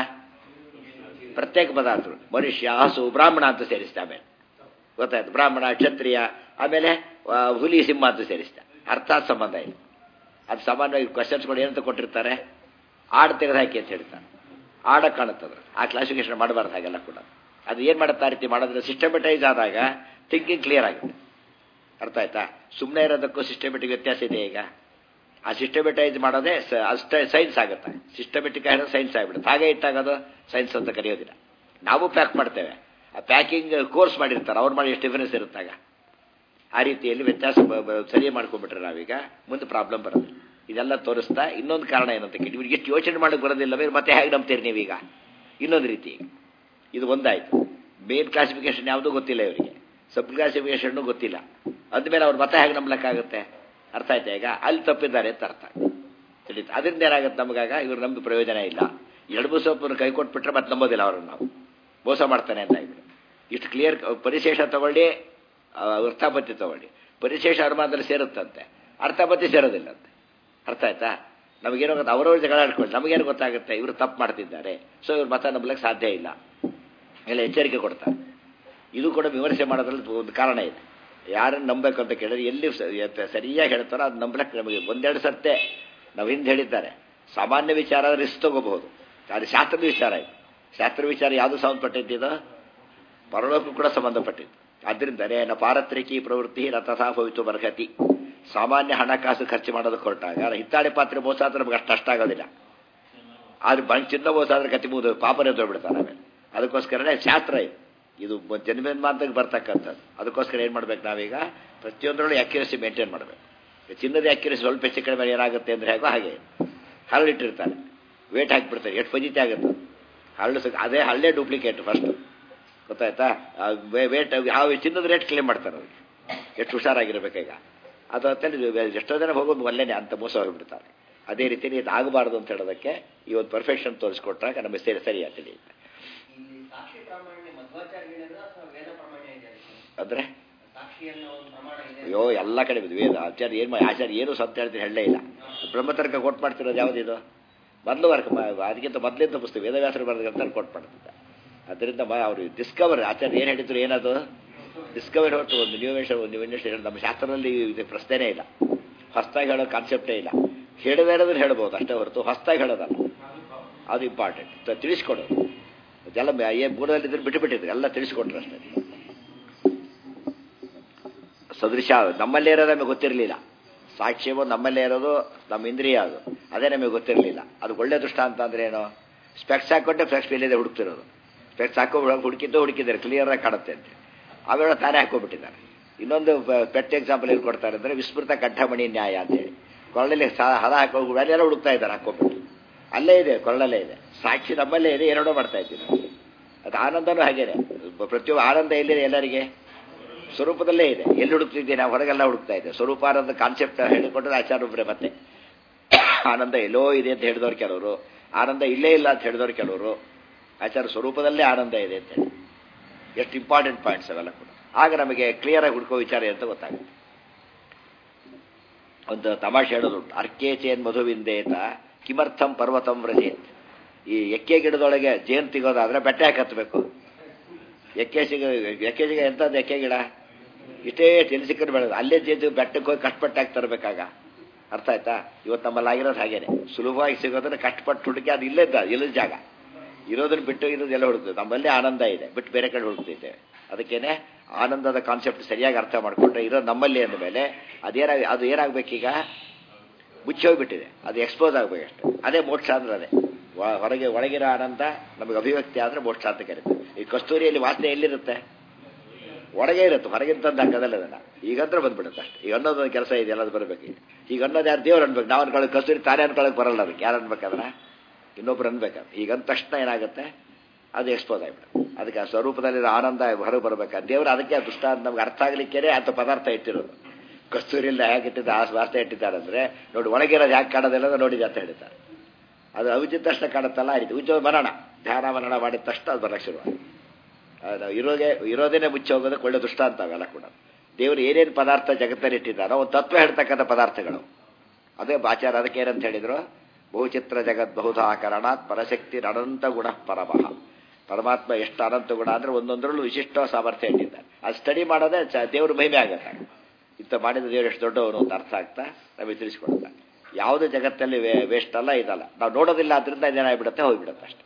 ಪ್ರತ್ಯೇಕ ಪದಾರ್ಥಗಳು ಮನುಷ್ಯ ಹಸು ಬ್ರಾಹ್ಮಣ ಅಂತ ಸೇರಿಸ್ತಾ ಆಮೇಲೆ ಗೊತ್ತಾಯ್ತು ಬ್ರಾಹ್ಮಣ ಕ್ಷತ್ರಿಯ ಆಮೇಲೆ ಹುಲಿ ಸಿಂಹ ಅಂತ ಸೇರಿಸ್ತಾ ಅರ್ಥಾತ್ ಸಂಬಂಧ ಇಲ್ಲ ಅದು ಸಾಮಾನ್ಯವಾಗಿ ಕ್ವಶನ್ಸ್ಗಳು ಏನಂತ ಕೊಟ್ಟಿರ್ತಾರೆ ಆಡು ತೆಗೆದು ಹಾಕಿ ಅಂತ ಹೇಳ್ತಾರೆ ಆಡ ಕಾಣುತ್ತದ್ರ ಆ ಕ್ಲಾಸಿಫಿಕೇಶನ್ ಮಾಡಬಾರ್ದು ಹಾಗೆಲ್ಲ ಕೂಡ ಅದು ಏನು ಮಾಡುತ್ತಾ ರೀತಿ ಮಾಡೋದ್ರೆ ಸಿಸ್ಟಮೆಟೈಸ್ ಆದಾಗ ಥಿಂಕಿಂಗ್ ಕ್ಲಿಯರ್ ಆಗುತ್ತೆ ಅರ್ಥ ಆಯ್ತಾ ಸುಮ್ಮನೆ ಇರೋದಕ್ಕೂ ಸಿಸ್ಟಮೆಟಿಕ್ ವ್ಯತ್ಯಾಸ ಇದೆ ಈಗ ಆ ಸಿಸ್ಟಮೆಟೈಸ್ ಮಾಡೋದೇ ಅಷ್ಟೇ ಸೈನ್ಸ್ ಆಗುತ್ತೆ ಸಿಸ್ಟಮೆಟಿಕ್ ಆಗಿರೋದು ಸೈನ್ಸ್ ಆಗಿಬಿಡುತ್ತೆ ಹಾಗೆ ಇಟ್ಟಾಗ ಅದು ಸೈನ್ಸ್ ಅಂತ ಕರೆಯೋದಿಲ್ಲ ನಾವು ಪ್ಯಾಕ್ ಮಾಡ್ತೇವೆ ಆ ಪ್ಯಾಕಿಂಗ್ ಕೋರ್ಸ್ ಮಾಡಿರ್ತಾರೆ ಅವ್ರು ಮಾಡಿ ಎಷ್ಟು ಡಿಫರೆನ್ಸ್ ಇರುತ್ತಾಗ ಆ ರೀತಿಯಲ್ಲಿ ವ್ಯತ್ಯಾಸ ಸರಿ ಮಾಡ್ಕೊಂಡ್ಬಿಟ್ರೆ ನಾವೀಗ ಮುಂದೆ ಪ್ರಾಬ್ಲಮ್ ಬರೋದು ಇದೆಲ್ಲ ತೋರಿಸ್ತಾ ಇನ್ನೊಂದು ಕಾರಣ ಏನಂತ ಕೇಳಿ ಇವ್ರಿಗೆ ಎಷ್ಟು ಯೋಚನೆ ಮಾಡಕ್ಕೆ ಬರೋದಿಲ್ಲವೇ ಮತ್ತೆ ಹೇಗೆ ನಂಬ್ತೀರಿ ನೀವೀಗ ಇನ್ನೊಂದು ರೀತಿ ಇದು ಒಂದಾಯ್ತು ಮೇನ್ ಕ್ಲಾಸಿಫಿಕೇಶನ್ ಯಾವುದೂ ಗೊತ್ತಿಲ್ಲ ಇವರಿಗೆ ಸಬ್ ಕ್ಲಾಸಿಫಿಕೇಶನ್ ಗೊತ್ತಿಲ್ಲ ಅಂದಮೇಲೆ ಅವ್ರು ಮತ್ತೆ ಹೇಗೆ ನಂಬಲಿಕ್ಕಾಗುತ್ತೆ ಅರ್ಥ ಆಯ್ತಾ ಈಗ ಅಲ್ಲಿ ತಪ್ಪಿದ್ದಾರೆ ಅಂತ ಅರ್ಥ ತಿಳಿತು ಅದರಿಂದ ಏನಾಗುತ್ತೆ ನಮಗಾಗ ಇವ್ರು ನಮ್ಗೆ ಪ್ರಯೋಜನ ಇಲ್ಲ ಎರಡು ಸೊಪ್ಪನ್ನು ಕೈ ಕೊಟ್ಬಿಟ್ರೆ ಮತ್ತೆ ನಂಬೋದಿಲ್ಲ ಅವ್ರನ್ನ ನಾವು ಮೋಸ ಮಾಡ್ತಾನೆ ಅಂತ ಆಗ್ಬಿಡು ಇಷ್ಟು ಕ್ಲಿಯರ್ ಪರಿಶೇಷ ತಗೊಳ್ಳಿ ಅರ್ಥಾಪತ್ತಿ ತಗೊಳ್ಳಿ ಪರಿಶೇಷ ಅನುಮಾನದಲ್ಲಿ ಸೇರುತ್ತಂತೆ ಅರ್ಥಾಪತ್ತಿ ಸೇರೋದಿಲ್ಲಂತೆ ಅರ್ಥ ಆಯ್ತಾ ನಮಗೇನೋ ಗೊತ್ತಾ ಅವರವ್ರ ಜಗಳ ಆಡ್ಕೊಳ್ಳಿ ನಮಗೇನು ಗೊತ್ತಾಗುತ್ತೆ ಇವರು ತಪ್ಪು ಮಾಡ್ತಿದ್ದಾರೆ ಸೊ ಇವ್ರು ಮತ ನಂಬಲಿಕ್ಕೆ ಸಾಧ್ಯ ಇಲ್ಲ ಎಲ್ಲ ಎಚ್ಚರಿಕೆ ಕೊಡ್ತಾರೆ ಇದು ಕೂಡ ವಿಮರ್ಶೆ ಮಾಡೋದ್ರಲ್ಲಿ ಒಂದು ಕಾರಣ ಇದೆ ಯಾರನ್ನು ನಂಬಬೇಕು ಅಂತ ಕೇಳಿದ್ರೆ ಎಲ್ಲಿ ಸರಿಯಾಗಿ ಹೇಳ್ತಾರೋ ಅದು ನಂಬಲಕ್ಕೆ ನಮಗೆ ಒಂದೆರಡು ಸರ್ತೆ ನಾವು ಹಿಂದೆ ಹೇಳಿದ್ದಾರೆ ಸಾಮಾನ್ಯ ವಿಚಾರ ರಿಸ್ಕ್ ತಗೋಬಹುದು ಆದರೆ ಶಾಸ್ತ್ರದ ವಿಚಾರ ಇದೆ ಶಾಸ್ತ್ರ ವಿಚಾರ ಯಾವುದು ಸಂಬಂಧಪಟ್ಟಿದ್ದು ಪರಲೋಕ ಕೂಡ ಸಂಬಂಧಪಟ್ಟಿದ್ದು ಆದ್ದರಿಂದ ನ ಪಾರತ್ರಿಕಿ ಪ್ರವೃತ್ತಿ ರಥಸಾ ಭವಿತು ಬರ್ಹತಿ ಸಾಮಾನ್ಯ ಹಣಕಾಸು ಖರ್ಚು ಮಾಡೋದಕ್ಕೆ ಹೊರಟಾಗ ಹಿತ್ತಾಳೆ ಪಾತ್ರೆ ಮೋಸ ಆದ್ರೆ ನಮ್ಗೆ ಅಷ್ಟು ಅಷ್ಟಾಗೋದಿಲ್ಲ ಆದ್ರೆ ಬಂಕ್ ಚಿನ್ನ ಮೋಸ ಆದ್ರೆ ಕತಿ ಮುಗಿದು ಪಾಪನೇ ತೋಡ್ಬಿಡ್ತಾರೆ ಆಮೇಲೆ ಅದಕ್ಕೋಸ್ಕರನೇ ಶಾಸ್ತ್ರ ಇದು ಇದು ಜನ್ಮನ್ಮಾಂತಕ್ಕೆ ಬರ್ತಕ್ಕಂಥದ್ದು ಅದಕ್ಕೋಸ್ಕರ ಏನು ಮಾಡ್ಬೇಕು ನಾವೀಗ ಪ್ರತಿಯೊಂದರಲ್ಲೂ ಅಕ್ಯುರಸಿ ಮೇಂಟೈನ್ ಮಾಡಬೇಕು ಚಿನ್ನದ ಅಕ್ಯುರಸಿ ಸ್ವಲ್ಪ ಹೆಚ್ಚು ಕಡಿಮೆ ಏನಾಗುತ್ತೆ ಅಂದರೆ ಹೇಗೋ ಹಾಗೆ ಹರಳಿಟ್ಟಿರ್ತಾರೆ ವೇಟ್ ಹಾಕಿಬಿಡ್ತಾರೆ ಎಷ್ಟು ಫಜಿತಿ ಆಗುತ್ತೆ ಹರಳು ಅದೇ ಹಳ್ಳೆ ಡೂಪ್ಲಿಕೇಟ್ ಫಸ್ಟ್ ಗೊತ್ತಾಯ್ತಾ ವೇಟ್ ಯಾವ ಚಿನ್ನದ ರೇಟ್ ಕ್ಲೇಮ್ ಮಾಡ್ತಾರೆ ಅವ್ರಿಗೆ ಎಷ್ಟು ಹುಷಾರಾಗಿರ್ಬೇಕೀಗ ಅದು ಅಂತೇಳಿ ಎಷ್ಟೋ ಜನ ಹೋಗೋದು ಒಳ್ಳೆನೇ ಅಂತ ಮೋಸ ಹೋಗಿಬಿಡ್ತಾರೆ ಅದೇ ರೀತಿ ಇದು ಆಗಬಾರ್ದು ಅಂತ ಹೇಳೋದಕ್ಕೆ ಈ ಒಂದು ಪರ್ಫೆಕ್ಷನ್ ತೋರಿಸ್ಕೊಟ್ರಾಗ ನಮಗೆ ಸೇರಿ ಸರಿ ಆಗ್ತದೆ ಅಂದ್ರೆ ಅಯ್ಯೋ ಎಲ್ಲ ಕಡೆ ಬಿದ್ದು ವೇದ ಆಚಾರ್ಯ ಏನು ಆಚಾರ್ಯ ಏನು ಸತ್ಯ ಹೇಳ್ತೀನಿ ಹೇಳಲೇ ಇಲ್ಲ ಬ್ರಹ್ಮತರ್ಕ ಕೊಟ್ಟು ಮಾಡ್ತಿರೋದು ಯಾವುದಿದು ಮೊದಲು ವರ್ಗ ಅದಕ್ಕಿಂತ ಮೊದಲಿಂದ ಪುಸ್ತಕ ವೇದವ್ಯಾಸರು ಬರೆದಂತ ಕೊಟ್ಟು ಮಾಡ್ತಿದ್ದ ಅದರಿಂದ ಅವರು ಡಿಸ್ಕವರ್ ಆಚಾರ್ಯ ಏನು ಹೇಳಿದ್ರು ಏನದು ಡಿಸ್ಕವರಿ ಹೊರತು ಒಂದು ನ್ಯೂವೇಷನ್ ಒಂದು ನ್ಯೂವೇಷನ್ ನಮ್ಮ ಶಾಸ್ತ್ರದಲ್ಲಿ ಇದು ಪ್ರಶ್ನೆನೇ ಇಲ್ಲ ಹೊಸದಾಗಿ ಹೇಳೋ ಕಾನ್ಸೆಪ್ಟೇ ಇಲ್ಲ ಹೇಳದೇ ಇರೋದನ್ನ ಹೇಳ್ಬೋದು ಅಷ್ಟೇ ಹೊರತು ಹೊಸದಾಗಿ ಹೇಳೋದಲ್ಲ ಅದು ಇಂಪಾರ್ಟೆಂಟ್ ತಿಳಿಸ್ಕೊಡೋದು ಅದೆಲ್ಲ ಮೂರದಲ್ಲಿ ಇದ್ರೆ ಬಿಟ್ಟು ಬಿಟ್ಟಿದ್ರು ಎಲ್ಲ ತಿಳಿಸ್ಕೊಟ್ರು ಅಷ್ಟೇ ಸದೃಶ ನಮ್ಮಲ್ಲೇ ಇರೋದು ನಮಗೆ ಗೊತ್ತಿರಲಿಲ್ಲ ಸಾಕ್ಷ್ಯವು ನಮ್ಮಲ್ಲೇ ಇರೋದು ನಮ್ಮ ಇಂದ್ರಿಯ ಅದು ಅದೇ ನಮಗೆ ಗೊತ್ತಿರಲಿಲ್ಲ ಅದು ಒಳ್ಳೆ ದೃಷ್ಟಾಂತ ಅಂದ್ರೆ ಏನು ಸ್ಪೆಕ್ಸ್ ಹಾಕೊಂಡೆ ಫ್ಲೆಕ್ಸ್ ಇಲ್ಲದೆ ಹುಡುಕ್ತಿರೋದು ಸ್ಪೆಕ್ಸ್ ಹಾಕೋ ಹುಡುಕಿದ್ದು ಹುಡುಕಿದ್ದಾರೆ ಕ್ಲಿಯರ್ ಆಗಿ ಕಾಣುತ್ತೆ ಅಂತ ಅವೆಲ್ಲ ತಾನೇ ಹಾಕೋಬಿಟ್ಟಿದ್ದಾರೆ ಇನ್ನೊಂದು ಪೆಟ್ ಎಕ್ಸಾಂಪಲ್ ಎಲ್ಲಿ ಕೊಡ್ತಾರೆ ಅಂದರೆ ವಿಸ್ಮೃತ ಕಂಠಮಣಿ ನ್ಯಾಯ ಅಂತೇಳಿ ಕೊರಳಲ್ಲಿ ಹದ ಹಾಕೋ ಅಲ್ಲೆಲ್ಲ ಹುಡುಕ್ತಾ ಇದ್ದಾರೆ ಹಾಕೋಬಿಟ್ಟು ಅಲ್ಲೇ ಇದೆ ಕೊರಳಲ್ಲೇ ಇದೆ ಸಾಕ್ಷಿ ನಮ್ಮಲ್ಲೇ ಇದೆ ಎರಡೋ ಮಾಡ್ತಾ ಇದ್ದೀನಿ ಅದು ಆನಂದನೂ ಹಾಗೇನೆ ಪ್ರತಿಯೊಬ್ಬ ಆನಂದ ಎಲ್ಲಿದೆ ಎಲ್ಲರಿಗೆ ಸ್ವರೂಪದಲ್ಲೇ ಇದೆ ಎಲ್ಲಿ ಹುಡುಕ್ತಿದ್ದೀನಿ ನಾವು ಹೊರಗೆಲ್ಲ ಹುಡುಕ್ತಾ ಇದ್ದೆ ಸ್ವರೂಪ ಅನ್ನೋದು ಕಾನ್ಸೆಪ್ಟ್ ಹೇಳಿಕೊಟ್ಟರೆ ಆಚಾರ ಒಬ್ಬರೇ ಮತ್ತೆ ಆನಂದ ಎಲ್ಲೋ ಇದೆ ಅಂತ ಹೇಳಿದವ್ರು ಕೆಲವರು ಆನಂದ ಇಲ್ಲೇ ಇಲ್ಲ ಅಂತ ಹೇಳಿದವ್ರು ಕೆಲವರು ಆಚಾರ ಸ್ವರೂಪದಲ್ಲೇ ಆನಂದ ಇದೆ ಅಂತ ಹೇಳಿ ಎಷ್ಟು ಇಂಪಾರ್ಟೆಂಟ್ ಪಾಯಿಂಟ್ಸ್ ಅವೆಲ್ಲ ಕೂಡ ಆಗ ನಮಗೆ ಕ್ಲಿಯರ್ ಆಗಿ ಹುಡ್ಕೋ ವಿಚಾರ ಅಂತ ಗೊತ್ತಾಗುತ್ತೆ ಒಂದು ತಮಾಷೆ ಹೇಳೋದು ಅರ್ಕೇಚೇನ್ ಮಧುವಿಂದೇತ ಕಿಮರ್ಥಂ ಪರ್ವತಂ ವ್ರಜೇತ್ ಈ ಎಕ್ಕೆ ಗಿಡದೊಳಗೆ ಜೇನು ತೆಗೋದಾದ್ರೆ ಬೆಟ್ಟ ಯಾಕೆ ಹತ್ತಬೇಕು ಎಕ್ಕೆ ಸಿಗ ಎಕ್ಕೆ ಸಿಗ ಎಂಥದ್ದು ಎಕ್ಕೆ ಗಿಡ ಇಷ್ಟೇ ಎಲ್ಲಿ ಸಿಕ್ಕರು ಬೆಳೆದು ಅಲ್ಲೇ ಜೇನು ಬೆಟ್ಟಕ್ಕೆ ಹೋಗಿ ಕಷ್ಟಪಟ್ಟಾಗಿ ತರಬೇಕಾಗ ಅರ್ಥ ಆಯ್ತಾ ಇವತ್ತು ನಮ್ಮಲ್ಲಿ ಆಗಿರೋದು ಹಾಗೇನೆ ಸುಲಭವಾಗಿ ಸಿಗೋದನ್ನ ಕಷ್ಟಪಟ್ಟು ಹುಡುಕಿ ಅದು ಇಲ್ಲೇ ಇದ್ದ ಇಲ್ಲದ ಜಾಗ ಇರೋದನ್ನ ಬಿಟ್ಟು ಇರೋದು ಎಲ್ಲ ಹುಡುಕ್ತೇವೆ ನಮ್ಮಲ್ಲಿ ಆನಂದ ಇದೆ ಬಿಟ್ಟು ಬೇರೆ ಕಡೆ ಹುಡುಕ್ತಿದ್ದೇವೆ ಅದಕ್ಕೇನೆ ಆನಂದದ ಕಾನ್ಸೆಪ್ಟ್ ಸರಿಯಾಗಿ ಅರ್ಥ ಮಾಡಿಕೊಂಡ್ರೆ ಇರೋದು ನಮ್ಮಲ್ಲಿ ಅಂದ ಮೇಲೆ ಅದೇನಾಗ ಅದು ಏನಾಗಬೇಕೀಗ ಮುಚ್ಚಿ ಹೋಗ್ಬಿಟ್ಟಿದೆ ಅದು ಎಕ್ಸ್ಪೋಸ್ ಆಗ್ಬೇಕಷ್ಟೆ ಅದೇ ಮೋಕ್ಷ ಅಂದ್ರೆ ಅದೇ ಒ- ಹೊರಗೆ ಒಳಗಿರೋ ಆನಂದ ನಮಗೆ ಅಭಿವ್ಯಕ್ತಿ ಆದರೆ ಮೋಕ್ಷ ಅಂತ ಕರೀತಾರೆ ಈ ಕಸ್ತೂರಿಯಲ್ಲಿ ವಾಸನೆ ಎಲ್ಲಿರುತ್ತೆ ಒಳಗೆ ಇರುತ್ತೆ ಹೊರಗಿನ ತಂದು ಹಾಕೋದಲ್ಲ ಅದನ್ನ ಈಗಂದ್ರೆ ಬಂದ್ಬಿಡುತ್ತೆ ಅಷ್ಟೇ ಈಗ ಅನ್ನೋದೊಂದು ಕೆಲಸ ಇದೆ ಎಲ್ಲದು ಬರಬೇಕು ಈಗ ಈಗ ಅನ್ನೋದು ಯಾರು ದೇವ್ರು ಅನ್ಬೇಕು ನಾವು ಅನ್ಕೊಳ್ಳೋಕೆ ಕಸ್ತೂರಿ ತಾನೇ ಅನ್ಕೊಳ್ಳೋಕೆ ಬರಲ್ಲ ಅದಕ್ಕೆ ಯಾರು ಅನ್ಬೇಕಾದ್ರೆ ಇನ್ನೊಬ್ರು ಅನ್ಬೇಕಾದ್ರೆ ಈಗ ಅಂದ ತಕ್ಷಣ ಏನಾಗುತ್ತೆ ಅದು ಎಕ್ಸ್ಪೋಸ್ ಆಗಿಬಿಡುತ್ತೆ ಅದಕ್ಕೆ ಆ ಸ್ವರೂಪದಲ್ಲಿರೋ ಆನಂದ ಹೊರಗೆ ಬರ್ಬೇಕಾದ್ರೆ ದೇವರು ಅದಕ್ಕೆ ಆ ದುಷ್ಟ ಅಂತ ನಮ್ಗೆ ಅರ್ಥ ಆಗ್ಲಿಕ್ಕೆ ಅಂತ ಪದಾರ್ಥ ಇಟ್ಟಿರೋದು ಕಸ್ತೂರಿಯಿಂದ ಹೇಗೆ ಇಟ್ಟಿದ್ದ ಆ ವಾರ್ತೆ ಇಟ್ಟಿದ್ದಾರೆ ಅಂದ್ರೆ ನೋಡಿ ಒಳಗಿರೋದು ಯಾಕೆ ಕಾಣೋದಿಲ್ಲ ನೋಡಿದೆ ಅಂತ ಹೇಳ್ತಾರೆ ಅದು ಅವಿದ್ದ ತಕ್ಷಣ ಕಾಣುತ್ತಲ್ಲ ಆಯ್ತು ಉಜ್ಜೋ ಮರಣ ಧ್ಯಾನ ಮರಣ ಮಾಡಿದ ತಕ್ಷಣ ಅದು ಬರಕ್ಕೆ ಶುರು ಅದು ಇರೋದೇ ಇರೋದೇನೆ ಮುಚ್ಚಿ ಹೋಗೋದಕ್ಕೆ ಒಳ್ಳೆ ದುಷ್ಟ ಅಂತ ಅವೆಲ್ಲ ಕೂಡ ದೇವರು ಏನೇನು ಪದಾರ್ಥ ಜಗತ್ತಲ್ಲಿ ಇಟ್ಟಿದ್ದಾರೋ ಒಂದು ತತ್ವ ಹೇಳ್ತಕ್ಕಂಥ ಪದಾರ್ಥಗಳು ಅದೇ ಆಚಾರ ಅದಕ್ಕೆ ಏನಂತ ಹೇಳಿದ್ರು ಬಹುಚಿತ್ರ ಜಗತ್ ಬಹುಧಾಕರಣಾತ್ ಪರಶಕ್ತಿ ಅನಂತ ಗುಣ ಪರಮಃ ಪರಮಾತ್ಮ ಎಷ್ಟು ಅನಂತ ಗುಣ ಅಂದ್ರೆ ಒಂದೊಂದರಲ್ಲೂ ವಿಶಿಷ್ಟ ಸಾಮರ್ಥ್ಯ ಇಟ್ಟಿದ್ದಾರೆ ಅದು ಸ್ಟಡಿ ಮಾಡೋದೇ ಚ- ದೇವ್ರ ಮಹಿಮೆ ಆಗುತ್ತೆ ಇಂಥ ಮಾಡಿದ ದೇವರು ಎಷ್ಟು ದೊಡ್ಡವನು ಅಂತ ಅರ್ಥ ಆಗ್ತಾ ನಮಗೆ ತಿಳಿಸ್ಕೊಡುತ್ತೆ ಯಾವುದು ಜಗತ್ತಲ್ಲಿ ವೇಸ್ಟ್ ಅಲ್ಲ ಇದಲ್ಲ ನಾವು ನೋಡೋದಿಲ್ಲ ಅದರಿಂದ ಇದೇನಾಗ್ಬಿಡುತ್ತೆ ಹೋಗ್ಬಿಡುತ್ತೆ ಅಷ್ಟೇ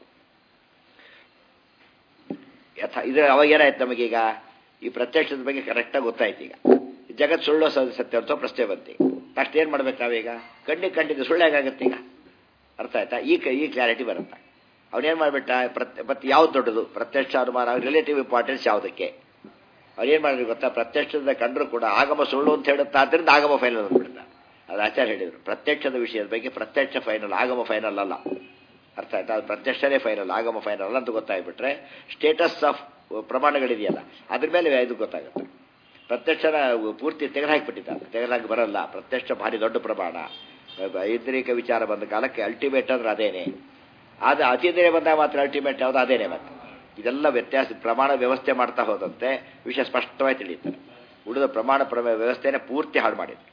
ಯಥ ಇದು ಅವಾಗ ಏನಾಯ್ತು ನಮಗೀಗ ಈ ಪ್ರತ್ಯಕ್ಷದ ಬಗ್ಗೆ ಕರೆಕ್ಟಾಗಿ ಗೊತ್ತಾಯ್ತು ಈಗ ಜಗತ್ ಸುಳ್ಳು ಸ- ಸತ್ಯ ಅಂತ ಪ್ರಶ್ನೆ ಬಂತು ಈಗ ಫಸ್ಟ್ ಏನು ಮಾಡ್ಬೇಕು ನಾವೀಗ ಕಣ್ಣಿಗೆ ಕಂಡಿದ್ದು ಸುಳ್ಳು ಹೇಗಾಗುತ್ತೆ ಈಗ ಅರ್ಥ ಆಯ್ತಾ ಈ ಕ- ಈ ಕ್ಲಾರಿಟಿ ಬರುತ್ತೆ ಅವನೇನು ಮಾಡಿಬಿಟ್ಟ ಪ್ರತ್ಯ ಮತ್ತೆ ಯಾವ್ದು ದೊಡ್ಡದು ಪ್ರತ್ಯಕ್ಷ ಅನುಮಾನ ರಿಲೇಟಿವ್ ಇಂಪಾರ್ಟೆನ್ಸ್ ಯಾವುದಕ್ಕೆ ಅವ್ರೇನು ಮಾಡಿದ್ರು ಗೊತ್ತಾ ಪ್ರತ್ಯಕ್ಷದ ಕಂಡ್ರು ಕೂಡ ಆಗಮ ಸುಳ್ಳು ಅಂತ ಹೇಳುತ್ತಾ ಆದ್ದರಿಂದ ಆಗಮ ಫೈನಲ್ ಅಂದ್ಬಿಡ್ತಾ ಅದು ಆಚಾರ್ಯ ಹೇಳಿದರು ಪ್ರತ್ಯಕ್ಷದ ವಿಷಯದ ಬಗ್ಗೆ ಪ್ರತ್ಯಕ್ಷ ಫೈನಲ್ ಆಗಮ ಫೈನಲ್ ಅಲ್ಲ ಅರ್ಥ ಆಯ್ತಾ ಅದು ಪ್ರತ್ಯಕ್ಷನೇ ಫೈನಲ್ ಆಗಮ ಫೈನಲ್ ಅಲ್ಲ ಅಂತ ಗೊತ್ತಾಗ್ಬಿಟ್ರೆ ಸ್ಟೇಟಸ್ ಆಫ್ ಪ್ರಮಾಣಗಳಿದೆಯಲ್ಲ ಅದ್ರ ಮೇಲೆ ಇದು ಗೊತ್ತಾಗುತ್ತೆ ಪ್ರತ್ಯಕ್ಷನ ಪೂರ್ತಿ ತೆಗೆದುಹಾಕಿಬಿಟ್ಟಿದ್ದಾರೆ ತೆಗೆದುಹಾಕಿ ಬರಲ್ಲ ಪ್ರತ್ಯಕ್ಷ ಭಾರಿ ದೊಡ್ಡ ಪ್ರಮಾಣ ಐದ್ರಿಕ ವಿಚಾರ ಬಂದ ಕಾಲಕ್ಕೆ ಅಲ್ಟಿಮೇಟ್ ಅಂದ್ರೆ ಅದೇನೆ ಆದ ಅತಿದ್ರೆ ಬಂದಾಗ ಮಾತ್ರ ಅಲ್ಟಿಮೇಟ್ ಯಾವುದು ಅದೇನೆ ಮತ್ತೆ ಇದೆಲ್ಲ ವ್ಯತ್ಯಾಸ ಪ್ರಮಾಣ ವ್ಯವಸ್ಥೆ ಮಾಡ್ತಾ ಹೋದಂತೆ ವಿಷಯ ಸ್ಪಷ್ಟವಾಗಿ ತಿಳಿಯುತ್ತದೆ ಉಳಿದ ಪ್ರಮಾಣ ಪ್ರಮೇಯ ವ್ಯವಸ್ಥೆನೇ ಪೂರ್ತಿ ಹಾಳು ಮಾಡಿದ್ರು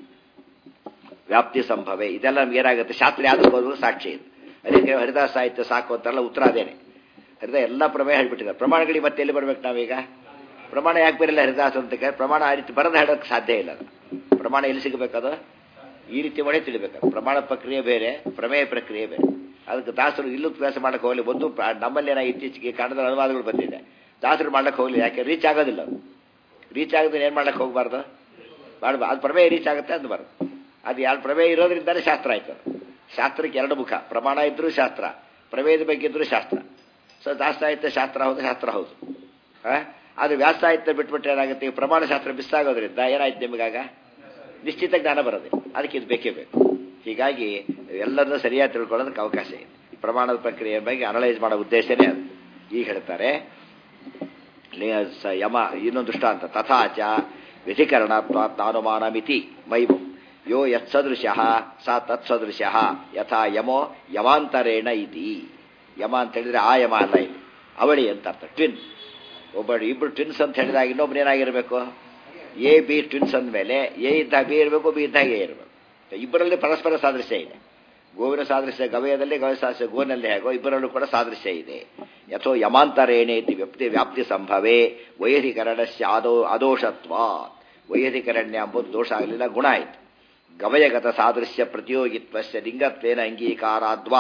ವ್ಯಾಪ್ತಿ ಸಂಭವೆ ಇದೆಲ್ಲ ನಮ್ಗೆ ಏನಾಗುತ್ತೆ ಶಾಸ್ತ್ರ ಯಾವ್ದಕ್ಕೆ ಹೋದ್ರು ಸಾಕ್ಷಿ ಇದೆ ಅದಕ್ಕೆ ಹರಿದಾಸ ಸಾಹಿತ್ಯ ಸಾಕು ಅಂತಾರಲ್ಲ ಉತ್ತರ ಅದೇನೆ ಹರಿದ ಎಲ್ಲ ಪ್ರಮೇಯ ಹೇಳ್ಬಿಟ್ಟಿದ್ದಾರೆ ಪ್ರಮಾಣಗಳಿಗೆ ಮತ್ತೆ ಎಲ್ಲಿ ಬರ್ಬೇಕು ನಾವೀಗ ಪ್ರಮಾಣ ಯಾಕೆ ಬರಲ್ಲ ಹರಿದಾಸ ಅಂತ ಕೇಳಿ ಪ್ರಮಾಣ ಆ ರೀತಿ ಬರದ ಹೇಳೋಕ್ಕೆ ಸಾಧ್ಯ ಇಲ್ಲ ಅದು ಪ್ರಮಾಣ ಎಲ್ಲಿ ಸಿಗಬೇಕದು ಈ ರೀತಿ ಮಾಡಿ ತಿಳಿಬೇಕದು ಪ್ರಮಾಣ ಪ್ರಕ್ರಿಯೆ ಬೇರೆ ಪ್ರಮೇಯ ಪ್ರಕ್ರಿಯೆ ಬೇರೆ ಅದಕ್ಕೆ ದಾಸರು ಇಲ್ಲೂ ಪ್ರಯಾಸ ಮಾಡಕ್ಕೆ ಹೋಗಲಿ ಒಂದು ಪ್ರ- ನಮ್ಮಲ್ಲಿ ಏನಾಗಿ ಇತ್ತೀಚೆಗೆ ಕನ್ನಡದ ಅನುವಾದಗಳು ಬಂದಿದೆ ದಾಸರು ಮಾಡಕ್ಕೆ ಹೋಗಲಿ ಯಾಕೆ ರೀಚ್ ಆಗೋದಿಲ್ಲ ಅದು ರೀಚ್ ಆಗದ್ರೆ ಏನು ಮಾಡಕ್ಕೆ ಹೋಗಬಾರ್ದು ಮಾಡಬಾರ್ದು ಅದು ಪ್ರಮೇಯ ರೀಚ್ ಆಗುತ್ತೆ ಅಂದಬಾರ್ದು ಅದು ಎರಡು ಪ್ರಮೇಯ ಇರೋದ್ರಿಂದಾನೇ ಶಾಸ್ತ್ರ ಆಯ್ತು ಅದು. ಶಾಸ್ತ್ರಕ್ಕೆ ಎರಡು ಮುಖ ಪ್ರಮಾಣ ಇದ್ರೂ ಶಾಸ್ತ್ರ ಪ್ರಮೇಯದ ಬಗ್ಗೆ ಇದ್ರೂ ಶಾಸ್ತ್ರ ಸೊ ದಾಸ ಸಾಹಿತ್ಯ ಶಾಸ್ತ್ರ ಹೌದು ಶಾಸ್ತ್ರ ಹೌದು ಆ? ಅದು ವ್ಯಾಸ ಸಾಹಿತ್ಯ ಬಿಟ್ಬಿಟ್ರೆ ಏನಾಗುತ್ತೆ ಈ ಪ್ರಮಾಣ ಶಾಸ್ತ್ರ ಮಿಸ್ ಆಗೋದ್ರಿಂದ ಏನಾಯ್ತು ನಿಮಗಾಗ ನಿಶ್ಚಿತ ಜ್ಞಾನ ಬರೋದಿಲ್ಲ ಅದಕ್ಕೆ ಇದು ಬೇಕೇ ಬೇಕು ಹೀಗಾಗಿ ಎಲ್ಲರನ್ನೂ ಸರಿಯಾಗಿ ತಿಳ್ಕೊಳ್ಳೋದಕ್ಕೆ ಅವಕಾಶ ಇದೆ ಈ ಪ್ರಮಾಣದ ಪ್ರಕ್ರಿಯೆ ಬಗ್ಗೆ ಅನಲೈಸ್ ಮಾಡೋ ಉದ್ದೇಶನೇ ಅದು ಈಗ ಹೇಳ್ತಾರೆ ಲೇ- ಸ- ಯಮ ಇನ್ನೊಂದು ದೃಷ್ಟಾಂತ ತಥಾಚ ವ್ಯತಿಕರಣಾತ್ವಾತ್ ಅನುಮಾನ ಮಿತಿ ಮೈಮು ಯೋ ಯತ್ಸದೃಶ ಸಾ ತತ್ಸದೃಶ ಯಥಾ ಯಮೋ ಯಮಾಂತರೇಣ ಇತಿ ಯಮ ಅಂತ ಹೇಳಿದ್ರೆ ಆ ಯಮ ಅಲ್ಲ ಇಲ್ಲಿ ಅವಳಿ ಅಂತ ಅರ್ಥ ಟ್ವಿನ್ ಒಬ್ಬ ಇಬ್ರು ಟ್ವಿನ್ಸ್ ಅಂತ ಹೇಳಿದಾಗ ಇನ್ನೊಬ್ರು ಏನಾಗಿರ್ಬೇಕು ಎ ಬಿ ಟ್ವಿನ್ಸ್ ಅಂದಮೇಲೆ ಎ ಇದ್ದಾಗ ಬಿ ಇರಬೇಕು ಬಿ ಇದ್ದಾಗ ಎ ಇರಬೇಕು ಇಬ್ಬರಲ್ಲಿ ಪರಸ್ಪರ ಸಾದೃಶ್ಯ ಇದೆ ಗೋವಿನ ಸಾದೃಶ್ಯ ಗವಯದಲ್ಲಿ ಗವ ಸಾದೃಶ್ಯ ಗೋನಲ್ಲಿ ಹೇಗೋ ಇಬ್ಬರಲ್ಲೂ ಕೂಡ ಸಾದೃಶ್ಯ ಇದೆ ಯಥೋ ಯಮಾಂತರೇಣೆ ಇತಿ ವ್ಯಾಪ್ತಿ ವ್ಯಾಪ್ತಿ ಸಂಭವೇ ವೈಯಧಿಕರಣಸ್ಯ ಅದೋ ಅದೋಷತ್ವ ವೈಯಧಿಕರಣ್ಯ ಎಂಬುದು ದೋಷ ಆಗಲಿಲ್ಲ ಗುಣ ಆಯಿತು ಗವಯಗತ ಸಾದೃಶ್ಯ ಪ್ರತಿಯೋಗಿತ್ವಸ್ಯ ಲಿಂಗತ್ವೇನ ಅಂಗೀಕಾರಾದ್ವ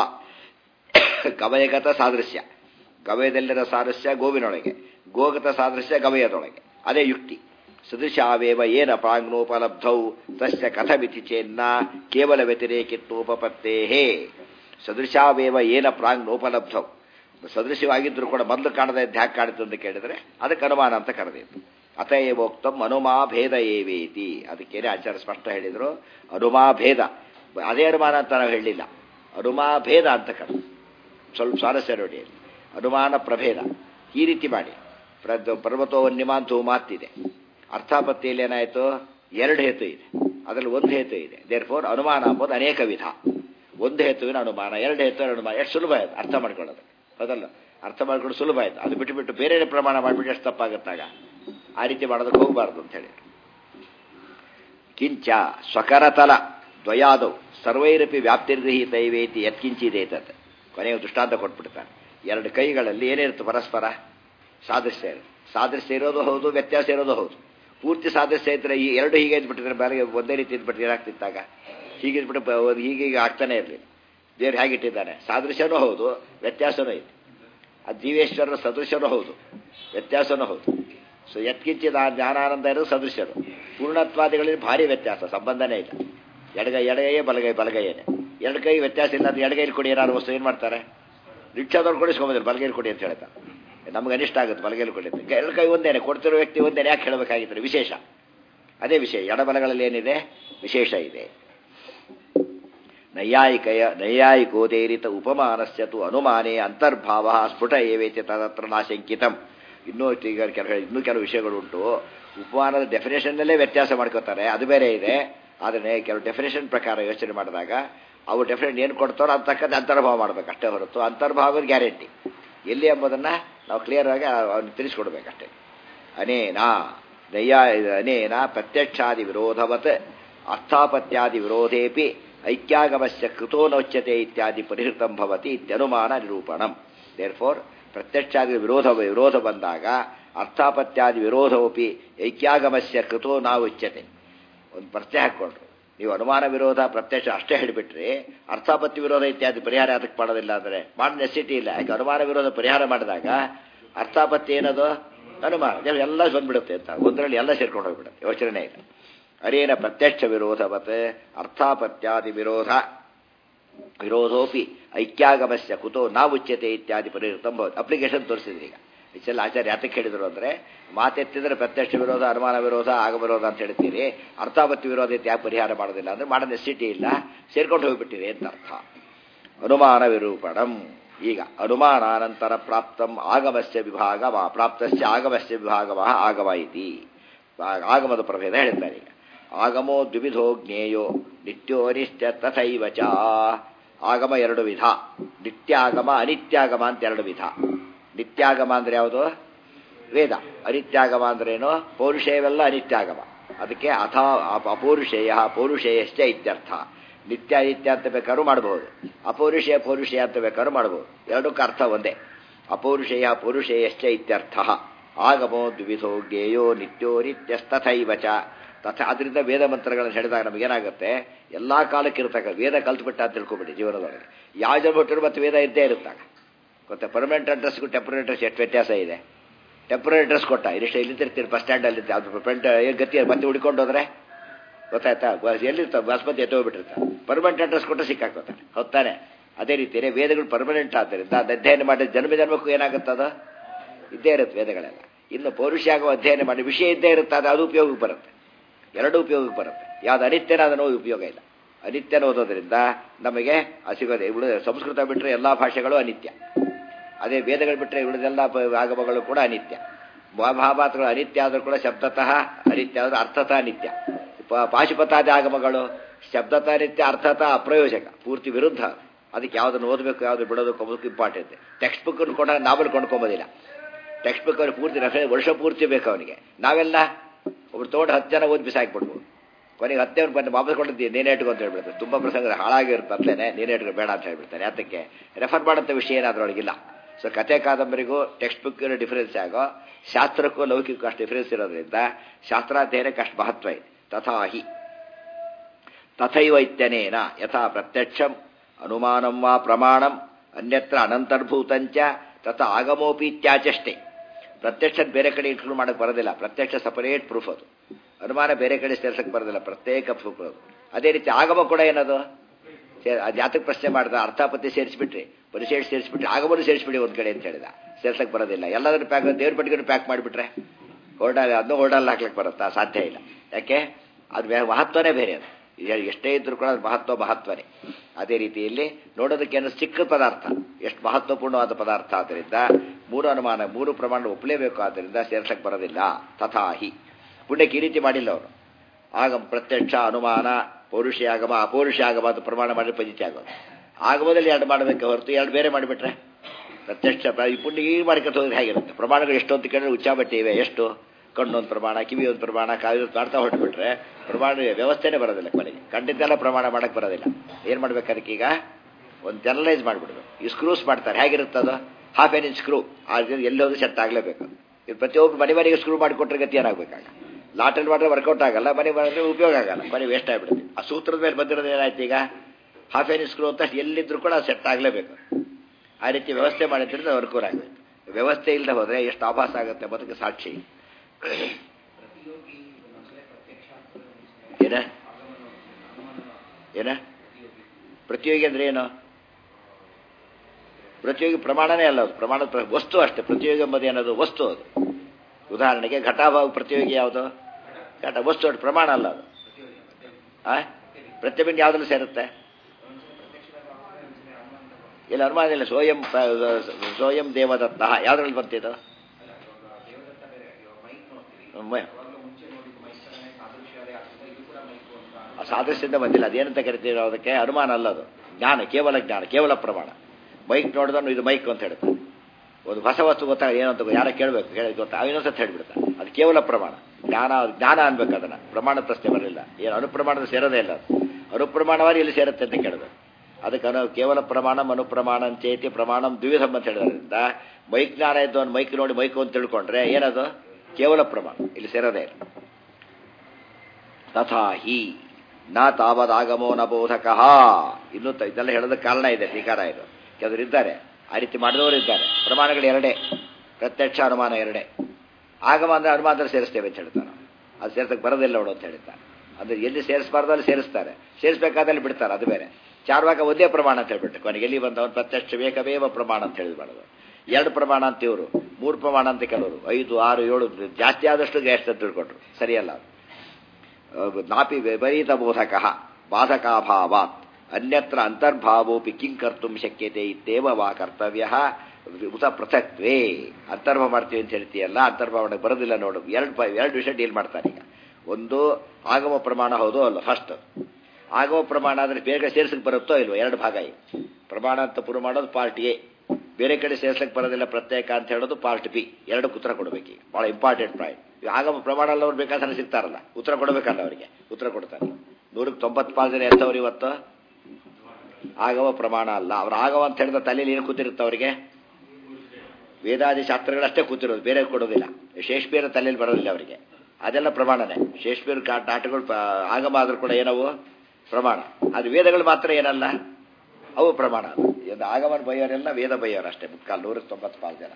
ಗವಯಗತ ಸಾದೃಶ್ಯ ಗವಯದಲ್ಲಿರೋ ಸಾದೃಶ್ಯ ಗೋವಿನೊಳಗೆ ಗೋಗತ ಸಾದೃಶ್ಯ ಗವಯದೊಳಗೆ ಅದೇ ಯುಕ್ತಿ ಸದೃಶಾವೇವ ಏನ ಪ್ರಾಂಗ್ನೋಪಲಬ್ಧೌ ತಸ್ಯ ಕಥಮಿತಿ ಚೇನ್ನ ಕೇವಲ ವ್ಯತಿರೇಕಿತ್ವೋಪತ್ತೇ ಸದೃಶಾವೇವ ಏನ ಪ್ರಾಂಗ್ನೋಪಲಬ್ಧೌ ಸದೃಶವಾಗಿದ್ದರೂ ಕೂಡ ಮೊದಲು ಕಾಣದ ಹ್ಯಾಕ್ ಕಾಣಿತು ಅಂತ ಕೇಳಿದ್ರೆ ಅದಕ್ಕೆ ಅನುಮಾನ ಅಂತ ಕರೆದಿತ್ತು ಅತಏವೋಕ್ತಂ ಅನುಮಾ ಭೇದ ಏವೇತಿ ಅದಕ್ಕೇನೆ ಆಚಾರ್ಯ ಸ್ಪಷ್ಟ ಹೇಳಿದ್ರು ಅನುಮಾ ಭೇದ ಅದೇ ಅನುಮಾನ ಅಂತ ನಾವು ಹೇಳಲಿಲ್ಲ ಅನುಮಾ ಭೇದ ಅಂತ ಕರೆದು ಸ್ವಲ್ಪ ಸ್ವಾರಸ್ಯ ನೋಡಿ ಅಲ್ಲಿ. ಅನುಮಾನ ಪ್ರಭೇದ ಈ ರೀತಿ ಮಾಡಿ ಪ್ರ- ಪರ್ವತೋ ನಿಮಾಂತು ಮಾತಿದೆ ಅರ್ಥಾಪತ್ತಿಯಲ್ಲಿ ಏನಾಯಿತು ಎರಡು ಹೇತು ಇದೆ ಅದರಲ್ಲಿ ಒಂದು ಹೇತು ಇದೆ ದೇರ್ ಫೋರ್ ಅನುಮಾನ ಅಂಬೋದು ಅನೇಕ ವಿಧ ಒಂದು ಹೇತುವಿನ ಅನುಮಾನ ಎರಡು ಹೇತುವಿನ ಅನುಮಾನ ಎಷ್ಟು ಸುಲಭ ಆಯ್ತು ಅರ್ಥ ಮಾಡ್ಕೊಳ್ಳೋದು ಹೌದಲ್ಲ ಅರ್ಥ ಮಾಡ್ಕೊಂಡು ಸುಲಭ ಆಯ್ತು ಅದು ಬಿಟ್ಟು ಬಿಟ್ಟು ಬೇರೆ ಪ್ರಮಾಣ ಮಾಡಿಬಿಟ್ಟು ಎಷ್ಟು ತಪ್ಪಾಗುತ್ತಾಗ ಆ ರೀತಿ ಮಾಡೋದಕ್ಕೆ ಹೋಗಬಾರ್ದು ಅಂತ ಹೇಳಿ ಕಿಂಚ ಸ್ವಕರತಲ ದ್ವಯಾದೌ ಸರ್ವೈರಪಿ ವ್ಯಾಪ್ತಿರ್ಗೃಹೀತೈವೇತಿ ಯತ್ಕಿಂಚಿದೇತತ್ ಕೊನೆಯ ದೃಷ್ಟಾಂತ ಕೊಟ್ಬಿಡ್ತಾನೆ ಎರಡು ಕೈಗಳಲ್ಲಿ ಏನಿರುತ್ತೆ ಪರಸ್ಪರ ಸಾದೃಶ್ಯ ಇರುತ್ತೆ ಸಾದೃಶ್ಯ ಇರೋದು ಹೌದು ವ್ಯತ್ಯಾಸ ಇರೋದು ಹೌದು ಪೂರ್ತಿ ಸಾದೃಶ್ಯ ಇದ್ರೆ ಈ ಎರಡು ಹೀಗೆ ಇದ್ಬಿಟ್ಟಿದ್ರೆ ಬೇರೆ ಒಂದೇ ರೀತಿ ಇದ್ಬಿಟ್ಟು ಏನಾಗ್ತಿತ್ತಾಗ ಹೀಗೆ ಇದ್ಬಿಟ್ಟು ಬ- ಒಂದು ಹೀಗೆ ಹೀಗೆ ಆಗ್ತಾನೆ ಇರಲಿಲ್ಲ ದೇವ್ರು ಹೇಗಿಟ್ಟಿದ್ದಾನೆ ಸಾದೃಶ್ಯನೂ ಹೌದು ವ್ಯತ್ಯಾಸನೂ ಇದೆ ಆ ಜೀವೇಶ್ವರನ ಸದೃಶ್ಯನೂ ಹೌದು ವ್ಯತ್ಯಾಸನೂ ಹೌದು ಸೊ ಯತ್ಕಿಂಚಿದ ಆ ಜ್ಞಾನಾನಂದ ಇರೋದು ಸದೃಶ್ಯರು ಪೂರ್ಣತ್ವಾದಿಗಳಲ್ಲಿ ಭಾರಿ ವ್ಯತ್ಯಾಸ ಸಂಬಂಧನೇ ಇಲ್ಲ ಎಡಗೈ ಎಡಗೈಯೇ ಬಲಗೈ ಬಲಗೈಯೇನೆ ಎರಡು ಕೈ ವ್ಯತ್ಯಾಸ ಇಲ್ಲ ಅಂದ್ರೆ ಎಡಗೈಲಿ ಕೊಡಿ ಏನಾದ್ರು ವಸ್ತು ಏನು ಮಾಡ್ತಾರೆ ರಿಕ್ಷಾದವ್ರು ಕೊಡಿಸ್ಕೊಂಬೋದಿಲ್ಲ ಬಲಗೈಲಿ ಕೊಡಿ ಅಂತ ಹೇಳ್ತಾರೆ ನಮ್ಗೆ ಅನಿಷ್ಟ ಆಗುತ್ತೆ ಬಲಗೈಲಿ ಕೊಡಿ ಅಂತ ಎರಡು ಕೈ ಒಂದೇನೆ ಕೊಡ್ತಿರೋ ವ್ಯಕ್ತಿ ಒಂದೇನೆ ಯಾಕೆ ಹೇಳಬೇಕಾಗಿತ್ತು ವಿಶೇಷ ಅದೇ ವಿಷಯ ಎಡಬಲಗಳಲ್ಲಿ ಏನಿದೆ ವಿಶೇಷ ಇದೆ ನೈಯಾಯಿಕಯ ನೈಯಾಯಿಕೋದೇರಿತ ಉಪಮಾನಸ್ಯ ತು ಅನುಮಾನೇ ಅಂತರ್ಭಾವ ಸ್ಫುಟ ಏವೇತಿ ತದತ್ರ ನಾಶಂಕಿತಂ ಇನ್ನೂ ಈಗ ಕೆಲವು ಇನ್ನೂ ಕೆಲವು ವಿಷಯಗಳುಂಟು ಉಪಮಾನದ ಡೆಫಿನೇಷನ್ನಲ್ಲೇ ವ್ಯತ್ಯಾಸ ಮಾಡ್ಕೋತಾರೆ ಅದು ಬೇರೆ ಇದೆ ಆದರೆ ಕೆಲವು ಡೆಫಿನೇಷನ್ ಪ್ರಕಾರ ಯೋಚನೆ ಮಾಡಿದಾಗ ಅವು ಡೆಫಿನೇಟ್ ಏನು ಕೊಡ್ತಾರೋ ಅದು ತಕ್ಕಂತೆ ಅಂತರ್ಭಾವ ಮಾಡಬೇಕು ಅಷ್ಟೇ ಹೊರತು ಅಂತರ್ಭಾವದ ಗ್ಯಾರಂಟಿ ಎಲ್ಲಿ ಎಂಬುದನ್ನು ನಾವು ಕ್ಲಿಯರ್ ಆಗಿ ಅವ್ನು ತಿಳಿಸ್ಕೊಡ್ಬೇಕಷ್ಟೇ ಅನೇನ ನಯ್ಯ ಅನೇನ ಪ್ರತ್ಯಕ್ಷಾದಿ ವಿರೋಧವತ್ ಅರ್ಥಾಪತ್ಯಾದಿ ವಿರೋಧೇಪಿ ಐಕ್ಯಾಗಮಸ್ಯ ಕೃತೋ ನೋಚ್ಯತೆ ಇತ್ಯಾದಿ ಪರಿಹೃತಂ ಭವತಿ ಇತ್ಯನುಮಾನ ನಿರೂಪಣಂ ದೇರ್ ಫೋರ್ ಪ್ರತ್ಯಕ್ಷಾದಿ ವಿರೋಧ ವಿರೋಧ ಬಂದಾಗ ಅರ್ಥಾಪತ್ಯಾದಿ ವಿರೋಧವಪಿ ಐಕ್ಯಾಗಮಸ್ಯ ಕೃತೋ ನಾವು ಉಚ್ಯತೆ ಒಂದು ಪ್ರತ್ಯಯ ಹಾಕ್ಕೊಂಡ್ರು ನೀವು ಅನುಮಾನ ವಿರೋಧ ಪ್ರತ್ಯಕ್ಷ ಅಷ್ಟೇ ಹೇಳಿಬಿಟ್ರಿ ಅರ್ಥಾಪತ್ತಿ ವಿರೋಧ ಇತ್ಯಾದಿ ಪರಿಹಾರ ಅದಕ್ಕೆ ಮಾಡೋದಿಲ್ಲ ಅಂದರೆ ಮಾಡೋ ನೆಸಿಟಿ ಇಲ್ಲ ಯಾಕೆ ಅನುಮಾನ ವಿರೋಧ ಪರಿಹಾರ ಮಾಡಿದಾಗ ಅರ್ಥಾಪತ್ತಿ ಏನದು ಅನುಮಾನ ಇದೆಲ್ಲ ಎಲ್ಲ ಬಂದ್ಬಿಡುತ್ತೆ ಅಂತ ಒಂದರಲ್ಲಿ ಎಲ್ಲ ಸೇರ್ಕೊಂಡು ಹೋಗ್ಬಿಡುತ್ತೆ ಯೋಚನೆ ಇಲ್ಲ ಅರೇನ ಪ್ರತ್ಯಕ್ಷ ವಿರೋಧವತ್ ಅರ್ಥಾಪತ್ಯಾದಿ ವಿರೋಧ ವಿರೋಧೋಪಿ ಐಕ್ಯಾಗಮಸ್ಯ ಕುತೋ ನಾವುಚ್ಯತೆ ಇತ್ಯಾದಿ ಪರಿಹೃತಂ ಭವತಿ ಅಪ್ಲಿಕೇಶನ್ ತೋರಿಸಿದ್ರಿ ಈಗ ಇಷ್ಟೆಲ್ಲ ಆಚಾರ್ಯ ಯಾತಕ್ಕೆ ಹೇಳಿದ್ರು ಅಂದರೆ ಮಾತೆತ್ತಿದ್ರೆ ಪ್ರತ್ಯಕ್ಷ ವಿರೋಧ ಅನುಮಾನ ವಿರೋಧ ಆಗ ವಿರೋಧ ಅಂತ ಹೇಳ್ತೀರಿ ಅರ್ಥಾಪತ್ತಿ ವಿರೋಧ ಇತ್ತು ಯಾಕೆ ಪರಿಹಾರ ಮಾಡೋದಿಲ್ಲ ಅಂದರೆ ಮಾಡೋ ನೆಸಿಟಿ ಇಲ್ಲ ಸೇರ್ಕೊಂಡು ಹೋಗ್ಬಿಟ್ಟಿರಿ ಅಂತ ಅರ್ಥ ಅನುಮಾನ ವಿರೂಪಣಂ ಈಗ ಅನುಮಾನಾನಂತರ ಪ್ರಾಪ್ತಂ ಆಗಮಸ್ಯ ವಿಭಾಗ ಪ್ರಾಪ್ತಸ್ಯ ಆಗಮಸ್ಯ ವಿಭಾಗವ ಆಗಮ ಇತಿ ಆಗಮದ ಪ್ರಭೇದ ಹೇಳ್ತಾರೆ ಈಗ ಆಗಮೋ ದ್ವಿವಿಧೋ ಜ್ಞೇಯೋ ನಿತ್ಯೋನಿತ್ಯ ತಥೈವ ಚ ಆಗಮ ಎರಡು ವಿಧ ನಿತ್ಯಾಗಮ ಅನಿತ್ಯಾಗಮ ಅಂತ ಎರಡು ವಿಧ ನಿತ್ಯಾಗಮ ಅಂದ್ರೆ ಯಾವುದು ವೇದ ಅನಿತ್ಯಾಗಮ ಅಂದ್ರೇನು ಪೌರುಷೇಯವೆಲ್ಲ ಅನಿತ್ಯಾಗಮ ಅದಕ್ಕೆ ಅಥ ಅಪೌರುಷೇಯ ಪೌರುಷೇಯಶ್ಚ ಇತ್ಯರ್ಥ ನಿತ್ಯ ನಿತ್ಯ ಅಂತ ಬೇಕಾದ್ರೂ ಮಾಡಬಹುದು ಅಪೌರುಷೇಯ ಪೌರುಷೇಯ ಅಂತ ಬೇಕಾದ್ರೂ ಮಾಡಬಹುದು ಎರಡಕ್ಕೂ ಅರ್ಥ ಒಂದೇ ಅಪೌರುಷೇಯ ಪೌರುಷೇಯಶ್ಚ ಇತ್ಯರ್ಥ ಆಗಮೋ ದ್ವಿಧೋ ಜ್ಞೇಯೋ ನಿತ್ಯೋ ನಿತ್ಯಸ್ತಥೈವ ಚ ತಥ ಅದರಿಂದ ವೇದ ಮಂತ್ರಗಳನ್ನು ಹೇಳಿದಾಗ ನಮಗೇನಾಗುತ್ತೆ ಎಲ್ಲ ಕಾಲಕ್ಕೆ ಇರ್ತಕ್ಕ ವೇದ ಕಲ್ತ್ಬಿಟ್ಟ ಅಂತ ತಿಳ್ಕೊಬಿಡಿ ಜೀವನದೊಳಗೆ ಯಾವ ಜನ ಬಿಟ್ಟರು ಮತ್ತೆ ವೇದ ಇದ್ದೇ ಇರುತ್ತಾಗ ಗೊತ್ತಾ ಪರ್ಮನೆಂಟ್ ಅಡ್ರೆಸ್ಗೂ ಟೆಂಪ್ರರಿ ಅಡ್ರೆಸ್ ಎಷ್ಟು ವ್ಯತ್ಯಾಸ ಇದೆ ಟೆಂಪ್ರರಿ ಅಡ್ರೆಸ್ ಕೊಟ್ಟ ಇರಿಷ್ಟ ಇಲ್ಲಿರ್ತೀರಿ ಬಸ್ ಸ್ಟ್ಯಾಂಡಲ್ಲಿ ಅದು ಪೆಂಟ್ ಏನು ಗತಿ ಮತ್ತೆ ಹುಡ್ಕೊಂಡು ಹೋದ್ರೆ ಗೊತ್ತಾಯ್ತಾ ಬಸ್ ಎಲ್ಲಿರ್ತಾವೆ ಬಸ್ ಮತ್ತೆ ಎತ್ತೋಗ್ಬಿಟ್ಟಿರ್ತಾರೆ ಪರ್ಮನೆಂಟ್ ಅಡ್ರೆಸ್ ಕೊಟ್ಟು ಸಿಕ್ಕಾಕೋತಾರೆ ಹೊತ್ತಾನೆ ಅದೇ ರೀತಿಯೇ ವೇದಗಳು ಪರ್ಮನೆಂಟ್ ಆದ್ದರಿಂದ ಅದು ಅಧ್ಯಯನ ಮಾಡಿದ ಜನ್ಮ ಜನ್ಮಕ್ಕೂ ಏನಾಗುತ್ತದ ಇದ್ದೇ ಇರುತ್ತೆ ವೇದಗಳೆಲ್ಲ ಇನ್ನು ಪೌರುಷ ಆಗೋ ಅಧ್ಯಯನ ಮಾಡಿ ವಿಷಯ ಇದ್ದೇ ಇರುತ್ತೆ ಅದು ಅದು ಉಪಯೋಗಕ್ಕೆ ಬರುತ್ತೆ ಎರಡು ಉಪಯೋಗಕ್ಕೆ ಬರುತ್ತೆ ಯಾವ್ದು ಅನಿತ್ಯನ ಅದನ್ನು ಉಪಯೋಗ ಇಲ್ಲ ಅನಿತ್ಯನ ಓದೋದ್ರಿಂದ ನಮಗೆ ಸಿಗೋದೆ ಉಳಿದ ಸಂಸ್ಕೃತ ಬಿಟ್ಟರೆ ಎಲ್ಲ ಭಾಷೆಗಳು ಅನಿತ್ಯ ಅದೇ ವೇದಗಳು ಬಿಟ್ಟರೆ ಉಳಿದೆಲ್ಲ ಆಗಮಗಳು ಕೂಡ ಅನಿತ್ಯ ಮಹಾಭಾರತಗಳು ಅನಿತ್ಯ ಆದರೂ ಕೂಡ ಶಬ್ದತಃ ಅನಿತ್ಯ ಆದರೂ ಅರ್ಥತಃ ನಿತ್ಯ ಪಾಶುಪತಾದಿ ಆಗಮಗಳು ಶಬ್ದತಃ ನಿತ್ಯ ಅರ್ಥತಃ ಅಪ್ರಯೋಜಕ ಪೂರ್ತಿ ವಿರುದ್ಧ ಅದಕ್ಕೆ ಯಾವುದನ್ನು ಓದಬೇಕು ಯಾವುದು ಬಿಡೋದಕ್ಕೆ ಹೋಗೋದಕ್ಕೆ ಇಂಪಾರ್ಟೆಂಟ್ ಟೆಕ್ಸ್ಟ್ ಬುಕ್ ಕೊಂಡ ನಾವೆಲ್ ಕೊಂಡ್ಕೊಂಬೋದಿಲ್ಲ ಟೆಕ್ಸ್ಟ್ ಬುಕ್ ಅವ್ರಿಗೆ ಪೂರ್ತಿ ರೆಫರೆ ವರ್ಷ ಪೂರ್ತಿ ಬೇಕು ಅವನಿಗೆ ನಾವೆಲ್ಲ ಒಬ್ರು ತೋಟ ಹತ್ತು ಜನ ಓದಿ ಬಿಸಾಕ್ಬಿಡ್ಬೋದು ಕೊನೆಗೆ ಹತ್ತೇ ಬಂದು ವಾಪಸ್ ಕೊಟ್ಟಿದ್ದೀವಿ ನೀನೇ ಇಟ್ಕೊ ಅಂತ ಹೇಳ್ಬಿಡ್ತಾರೆ ತುಂಬ ಪ್ರಸಂಗ ಹಾಳಾಗಿರುತ್ತೆ ಅತ್ಲೇನೆ ನೀನೇ ಇಟ್ಕೊ ಬೇಡ ಅಂತ ಹೇಳ್ಬಿಡ್ತಾರೆ ಯಾತಕ್ಕೆ ರೆಫರ್ ಮಾಡೋಂಥ ವಿಷಯ ಏನಾದ್ರೊಳಗಿಲ್ಲ ಸೊ ಕತೆ ಕಾದಂಬರಿಗೂ ಟೆಕ್ಸ್ಟ್ ಬುಕ್ ಡಿಫರೆನ್ಸ್ ಆಗೋ ಶಾಸ್ತ್ರಕ್ಕೂ ಲೌಕಿಕಕ್ಕೂ ಅಷ್ಟು ಡಿಫರೆನ್ಸ್ ಇರೋದ್ರಿಂದ ಶಾಸ್ತ್ರಾಧ್ಯಯನಕ್ಕೆ ಅಷ್ಟು ಮಹತ್ವ ಇದೆ ತಥಾಹಿ ತಥೈವ ಇತ್ಯನೇನ ಯಥಾ ಪ್ರತ್ಯಕ್ಷಂ ಅನುಮಾನಂ ವಾ ಪ್ರಮಾಣಂ ಅನ್ಯತ್ರ ಅನಂತರ್ಭೂತಂಚ ತಥ ಆಗಮೋಪಿ ಇತ್ಯಾಚಷ್ಟೇ ಪ್ರತ್ಯಕ್ಷ ಬೇರೆ ಕಡೆ ಇಟ್ಕೊಂಡು ಮಾಡಕ್ಕೆ ಬರೋದಿಲ್ಲ ಪ್ರತ್ಯಕ್ಷ ಸಪರೇಟ್ ಪ್ರೂಫ್ ಅದು ಅನುಮಾನ ಬೇರೆ ಕಡೆ ಸೇರ್ಸಕ್ಕೆ ಬರೋದಿಲ್ಲ ಪ್ರತ್ಯೇಕ ಪ್ರೂಫ್ ಅದು ಅದೇ ರೀತಿ ಆಗಮ ಕೂಡ ಏನದು ಜಾತಕ ಪ್ರಶ್ನೆ ಮಾಡಿದ ಅರ್ಥಾಪತ್ತಿ ಸೇರಿಸ್ಬಿಟ್ರಿ ಪರಿಶೇಷ ಸೇರಿಸ್ಬಿಟ್ರಿ ಆಗಮನು ಸೇರಿಸ್ಬಿಡಿ ಒಂದು ಕಡೆ ಅಂತ ಹೇಳಿದ ಸೇರ್ಸಕ್ಕೆ ಬರೋದಿಲ್ಲ ಎಲ್ಲದನ್ನು ಪ್ಯಾಕ್ ದೇವ್ರ ಪಟ್ಟಿಗೆ ಪ್ಯಾಕ್ ಮಾಡಿಬಿಟ್ರೆ ಹೊರಡಲ್ಲ ಅದನ್ನು ಹೊರಡಲ್ಲ ಹಾಕ್ಲಿಕ್ಕೆ ಬರುತ್ತಾ ಸಾಧ್ಯ ಇಲ್ಲ ಯಾಕೆ ಅದು ಮಹತ್ವನೇ ಬೇರೆ ಅದು ಎಷ್ಟೇ ಇದ್ರೂ ಕೂಡ ಅದು ಮಹತ್ವ ಮಹತ್ವನೇ ಅದೇ ರೀತಿಯಲ್ಲಿ ನೋಡೋದಕ್ಕೇನು ಚಿಕ್ಕ ಪದಾರ್ಥ ಎಷ್ಟು ಮಹತ್ವಪೂರ್ಣವಾದ ಪದಾರ್ಥ ಆದ್ದರಿಂದ ಮೂರು ಅನುಮಾನ ಮೂರು ಪ್ರಮಾಣ ಒಪ್ಪಲೇಬೇಕು ಆದ್ದರಿಂದ ಸೇರ್ಸಕ್ಕೆ ಬರೋದಿಲ್ಲ ತಥಾಹಿ ಪುಣ್ಯಕ್ಕೆ ಈ ರೀತಿ ಮಾಡಿಲ್ಲ ಅವನು ಆಗ ಪ್ರತ್ಯಕ್ಷ ಅನುಮಾನ ಪೌರುಷಿ ಆಗಮ ಅಪೌರುಷಿ ಆಗಮ ಅಂತ ಪ್ರಮಾಣ ಮಾಡಿ ಪಜಿತಿ ಆಗೋದು ಆಗಮದಲ್ಲಿ ಎರಡು ಮಾಡಬೇಕು ಹೊರತು ಎರಡು ಬೇರೆ ಮಾಡಿಬಿಟ್ರೆ ಪ್ರತ್ಯಕ್ಷ ಪ್ರ- ಈ ಪುಣ್ಯ ಈಗ ಮಾಡ್ಕೊತ ಹೋದ್ರೆ ಹೇಗಿರುತ್ತೆ ಪ್ರಮಾಣಗಳು ಎಷ್ಟು ಅಂತ ಕೇಳಿದ್ರೆ ಉಚ್ಚಾಬಟ್ಟೆ ಇವೆ ಎಷ್ಟು ಕಣ್ಣು ಒಂದು ಪ್ರಮಾಣ ಕಿವಿ ಒಂದು ಪ್ರಮಾಣ ಕಾವಿ ಒಂದು ಮಾಡ್ತಾ ಹೊರಟ್ಬಿಟ್ರೆ ಪ್ರಮಾಣ ವ್ಯವಸ್ಥೆನೇ ಬರೋದಿಲ್ಲ ಕೊನೆಗೆ ಖಂಡಿತೆಲ್ಲ ಪ್ರಮಾಣ ಮಾಡಕ್ಕೆ ಬರೋದಿಲ್ಲ ಏನು ಮಾಡ್ಬೇಕು ಅದಕ್ಕೆ ಈಗ ಒಂದು ಜನರಲೈಸ್ ಮಾಡಿಬಿಡೋದು ಈ ಸ್ಕ್ರೂಸ್ ಮಾಡ್ತಾರೆ ಹೇಗಿರುತ್ತದು ಹಾಫ್ ಎನ್ ಇಂಚ್ ಸ್ಕ್ರೂ ಆದ್ರೆ ಎಲ್ಲೋದು ಸೆಟ್ ಆಗಲೇಬೇಕು ಇದು ಪ್ರತಿಯೊಬ್ಬರು ಮನೆ ಮನೆಗೆ ಸ್ಕ್ರೂ ಮಾಡಿಕೊಟ್ರೆ ಗತಿ ಏನಾಗಬೇಕಾಗ ಲಾಟಲ್ಲಿ ಮಾಡಿದ್ರೆ ವರ್ಕೌಟ್ ಆಗಲ್ಲ ಮನೆ ಮಾಡಿದ್ರೆ ಉಪಯೋಗ ಆಗಲ್ಲ ಮನೆ ವೇಸ್ಟ್ ಆಗಿಬಿಡುತ್ತೆ ಆ ಸೂತ್ರದ ಮೇಲೆ ಬಂದಿರೋದು ಏನಾಯ್ತು ಈಗ ಹಾಫ್ ಎನ್ ಇಂಚ್ ಸ್ಕ್ರೂ ಅಂತ ಎಲ್ಲಿದ್ರೂ ಕೂಡ ಸೆಟ್ ಆಗಲೇಬೇಕು ಆ ರೀತಿ ವ್ಯವಸ್ಥೆ ಮಾಡಿದ್ರೆ ಅನುಕೂಲ ಆಗುತ್ತೆ ವ್ಯವಸ್ಥೆ ಇಲ್ಲದೆ ಹೋದರೆ ಎಷ್ಟು ಆಭಾಸ ಆಗುತ್ತೆ ಬದುಕು ಸಾಕ್ಷಿ ಏನ ಏನ ಪ್ರತಿಯೋಗಿ ಅಂದ್ರೆ ಏನು ಪ್ರತಿಯೋಗಿ ಪ್ರಮಾಣನೇ ಅಲ್ಲ ಅದು ಪ್ರಮಾಣದ ಪ್ರ- ವಸ್ತು ಅಷ್ಟೇ ಪ್ರತಿಯೋಗಿ ಎಂಬುದು ಏನದು ವಸ್ತು ಅದು ಉದಾಹರಣೆಗೆ ಘಟಾಭಾವ ಪ್ರತಿಯೋಗಿ ಯಾವುದು ಘಟ ವಸ್ತು ಅದು ಪ್ರಮಾಣ ಅಲ್ಲ ಅದು ಆ ಪ್ರತಿಬಿಂಬ ಯಾವುದ್ರಲ್ಲಿ ಸೇರುತ್ತೆ ಇಲ್ಲ ಅನುಮಾನ ಇಲ್ಲ ಸೋಯಂ ಪ- ಸೋಯಂ ದೇವದತ್ತ ಯಾವ್ದ್ರಲ್ಲಿ ಬಂತಿದ್ದು ಮ- ಆ ಸಾದೃಶ್ಯದಿಂದ ಬಂದಿಲ್ಲ ಅದೇನಂತ ಕರಿತೀವಿ ನಾವು ಅದಕ್ಕೆ ಅನುಮಾನ ಅಲ್ಲ ಅದು ಜ್ಞಾನ ಕೇವಲ ಜ್ಞಾನ ಕೇವಲ ಪ್ರಮಾಣ ಮೈಕ್ ನೋಡಿದನು ಇದು ಮೈಕ್ ಅಂತ ಹೇಳ್ತಾರೆ ಒಂದು ಹೊಸ ವಸ್ತು ಗೊತ್ತಾಗ ಏನು ಅಂತ ಯಾರ ಕೇಳಬೇಕು ಹೇಳಿ ಗೊತ್ತಾ ಇನ್ನೊಂದ್ಸತಿ ಹೇಳ್ಬಿಡ್ತಾರೆ ಅದು ಕೇವಲ ಪ್ರಮಾಣ ಜ್ಞಾನ ಜ್ಞಾನ ಅನ್ಬೇಕು ಅದನ್ನ ಪ್ರಮಾಣ ಪ್ರಶ್ನೆ ಬರಲಿಲ್ಲ ಏನು ಅನುಪ್ರಮಾಣದ ಸೇರೋದೇ ಇಲ್ಲ ಅದು ಅನುಪ್ರಮಾಣವಾಗಿ ಇಲ್ಲಿ ಸೇರುತ್ತೆ ಅಂತ ಕೇಳಬೇಕು ಅದಕ್ಕೆ ಅನು ಕೇವಲ ಪ್ರಮಾಣ ಅನುಪ್ರಮಾಣ ಚೇತಿ ಪ್ರಮಾಣಂ ದ್ವಿವಿಧಂ ಅಂತ ಹೇಳಿದ್ರಿಂದ ಮೈಕ್ ಜ್ಞಾನ ಇದ್ದು ಒಂದು ಮೈಕ್ ನೋಡಿ ಮೈಕ್ ಅಂತ ತಿಳ್ಕೊಂಡ್ರೆ ಏನದು ಕೇವಲ ಪ್ರಮಾಣ ಇಲ್ಲಿ ಸೇರೋದೇ ಇಲ್ಲ ತಥಾ ಹಿ ನ ತಾವದಾಗಮೋ ನ ಬೋಧಕಃ ಇನ್ನೂ ತ- ಇದೆಲ್ಲ ಹೇಳೋದಕ್ಕೆ ಕಾರಣ ಇದೆ ಟೀಕಾರ ಇದು ಕೆಲವರು ಇದ್ದಾರೆ ಆ ರೀತಿ ಮಾಡಿದವರು ಇದ್ದಾರೆ ಪ್ರಮಾಣಗಳು ಎರಡೇ ಪ್ರತ್ಯಕ್ಷ ಅನುಮಾನ ಎರಡೇ ಆಗಮ ಅಂದ್ರೆ ಅನುಮಾನದಲ್ಲಿ ಸೇರಿಸ್ತೇವೆ ಅಂತ ಹೇಳ್ತಾರೆ ಅದು ಸೇರ್ಸಕ್ಕೆ ಬರೋದಿಲ್ಲ ನೋಡು ಅಂತ ಹೇಳ್ತಾರೆ ಅಂದ್ರೆ ಎಲ್ಲಿ ಸೇರಿಸಬಾರ್ದು ಅಲ್ಲಿ ಸೇರಿಸ್ತಾರೆ ಸೇರಿಸಬೇಕಾದಲ್ಲಿ ಬಿಡ್ತಾರೆ ಅದು ಬೇರೆ ಚಾರ್ವಾಕ ಒಂದೇ ಪ್ರಮಾಣ ಅಂತ ಹೇಳ್ಬಿಟ್ಟು ಕೊನೆಗೆ ಎಲ್ಲಿ ಬಂದವನು ಪ್ರತ್ಯಕ್ಷ ವೇಕವೇವ ಪ್ರಮಾಣ ಅಂತ ಹೇಳಿಬಾರ್ದು ಎರಡು ಪ್ರಮಾಣ ಅಂತ ಇವರು ಮೂರು ಪ್ರಮಾಣ ಅಂತ ಕೆಲವರು ಐದು ಆರು ಏಳು ಜಾಸ್ತಿ ಆದಷ್ಟು ಗ್ಯಾಸ್ ಅಂತ ತಿಳ್ಕೊಂಡ್ರು ಸರಿಯಲ್ಲ ಅದು ನಾಪಿ ವಿಪರೀತ ಬೋಧಕ ಬಾಧಕಾಭಾವಾತ್ ಅನ್ಯತ್ರ ಅಂತರ್ಭಾವೋಪಿ ಕಿಂ ಕರ್ತು ಶಕ್ಯತೆ ಇತ್ತೇವ ವಾ ಕರ್ತವ್ಯ ಉತ ಪೃಥಕ್ವೇ ಅಂತರ್ಭಾವ ಮಾಡ್ತೀವಿ ಅಂತ ಹೇಳ್ತೀಯಲ್ಲ ಅಂತರ್ಭಾವನೆ ಬರೋದಿಲ್ಲ ನೋಡು ಎರಡು ಪ- ಎರಡು ವಿಷಯ ಡೀಲ್ ಮಾಡ್ತಾರೆ ಈಗ ಒಂದು ಆಗಮ ಪ್ರಮಾಣ ಹೌದು ಅಲ್ಲ ಫಸ್ಟ್ ಆಗಮ ಪ್ರಮಾಣ ಅಂದ್ರೆ ಬೇಗ ಸೇರ್ಸಕ್ಕೆ ಬರುತ್ತೋ ಇಲ್ವೋ ಎರಡು ಭಾಗ ಈಗ ಪ್ರಮಾಣ ಅಂತ ಪೂರ್ವ ಮಾಡೋದು ಪಾರ್ಟ್ ಎ ಬೇರೆ ಕಡೆ ಸೇರ್ಸಕ್ಕೆ ಬರೋದಿಲ್ಲ ಪ್ರತ್ಯೇಕ ಅಂತ ಹೇಳೋದು ಪಾರ್ಟ್ ಬಿ ಎರಡು ಉತ್ತರ ಕೊಡಬೇಕು ಈಗ ಭಾಳ ಇಂಪಾರ್ಟೆಂಟ್ ಪಾಯಿಂಟ್ ಆಗಮ ಪ್ರಮಾಣ ಎಲ್ಲ ಅವ್ರು ಬೇಕಾದ್ರೆ ಸಿಗ್ತಾರಲ್ಲ ಉತ್ತರ ಕೊಡಬೇಕಲ್ಲ ಅವರಿಗೆ ಉತ್ತರ ಕೊಡ್ತಾರೆ ನೂರಕ್ಕೆ ತೊಂಬತ್ತು ಪಾಲ್ ಜನ ಎತ್ತವ್ರು ಇವತ್ತು ಆಗವ ಪ್ರಮಾಣ ಅಲ್ಲ ಅವ್ರು ಆಗವ ಅಂತ ಹೇಳಿದ ತಲೆಯಲ್ಲಿ ಏನು ಕೂತಿರುತ್ತೆ ಅವರಿಗೆ ವೇದಾದಿ ಶಾಸ್ತ್ರಗಳಷ್ಟೇ ಕೂತಿರೋದು ಬೇರೆ ಕೊಡೋದಿಲ್ಲ ಶೇಷ್ಪೀರ ತಲೆಯಲ್ಲಿ ಬರೋದಿಲ್ಲ ಅವರಿಗೆ ಅದೆಲ್ಲ ಪ್ರಮಾಣನೇ ಶೇಷ್ಪೀರ ಕಾ ನಾಟಗಳು ಪ- ಆಗಮ ಆದ್ರೂ ಕೂಡ ಏನವು ಪ್ರಮಾಣ ಅದು ವೇದಗಳು ಮಾತ್ರ ಏನಲ್ಲ ಅವು ಪ್ರಮಾಣ ಇದು ಆಗಮನ ಬೈಯೋರೆಲ್ಲ ವೇದ ಬೈಯೋರು ಅಷ್ಟೇ ಮುಕ್ಕಾಲು ನೂರ ತೊಂಬತ್ತು ಪಾಲ್ ಜನ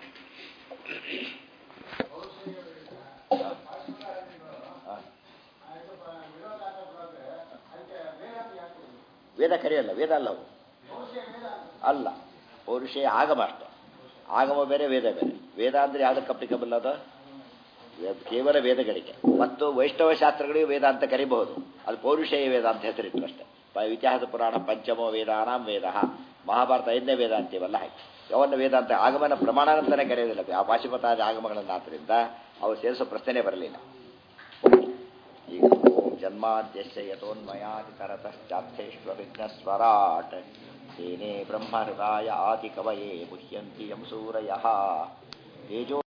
ವೇದ ಕರೆಯಲ್ಲ ವೇದ ಅಲ್ಲ ಅವು ಅಲ್ಲ ಪೌರುಷೇ ಆಗಮ ಅಷ್ಟೇ ಆಗಮ ಬೇರೆ ವೇದ ಬೇರೆ ವೇದ ಅಂದ್ರೆ ಯಾವುದಕ್ಕೆ ಅಪ್ಲಿಕಬಲ್ ಅದು ವೇದ- ಕೇವಲ ವೇದಗಳಿಗೆ ಮತ್ತು ವೈಷ್ಣವ ಶಾಸ್ತ್ರಗಳಿಗೂ ವೇದ ಅಂತ ಕರಿಬಹುದು ಅದು ಪೌರುಷೇಯ ವೇದ ಅಂತ ಹೆಸರಿತ್ತು ಅಷ್ಟೇ ಪ- ಇತಿಹಾಸ ಪುರಾಣ ಪಂಚಮೋ ವೇದಾನಾಂ ವೇದ ಮಹಾಭಾರತ ಐದನೇ ವೇದ ಅಂತೀವಲ್ಲ ಹಾಗೆ ಯಾವನ್ನ ವೇದ ಅಂತ ಆಗಮನ ಪ್ರಮಾಣ ಅಂತಾನೆ ಕರೆಯೋದಿಲ್ಲ ಆ ಪಾಶುಪತಾದ ಆಗಮಗಳನ್ನು ಆದ್ದರಿಂದ ಅವು ಸೇರಿಸೋ ಪ್ರಶ್ನೆ ಬರಲಿಲ್ಲ ಈಗ ಓಂ ಜನ್ಮಾದ್ಯಸ್ಯ ಯಥೋನ್ಮಯಾದಿ ತರತಶ್ಚಾರ್ಥೇಷ್ವವಿಘ್ನಸ್ವರಾಟ್ ತೇನೇ ಬ್ರಹ್ಮಹೃದಾಯ ಆದಿ ಕವಯೇ ಮುಹ್ಯಂತಿ ಯಂ ಸೂರಯಃ ತೇಜೋ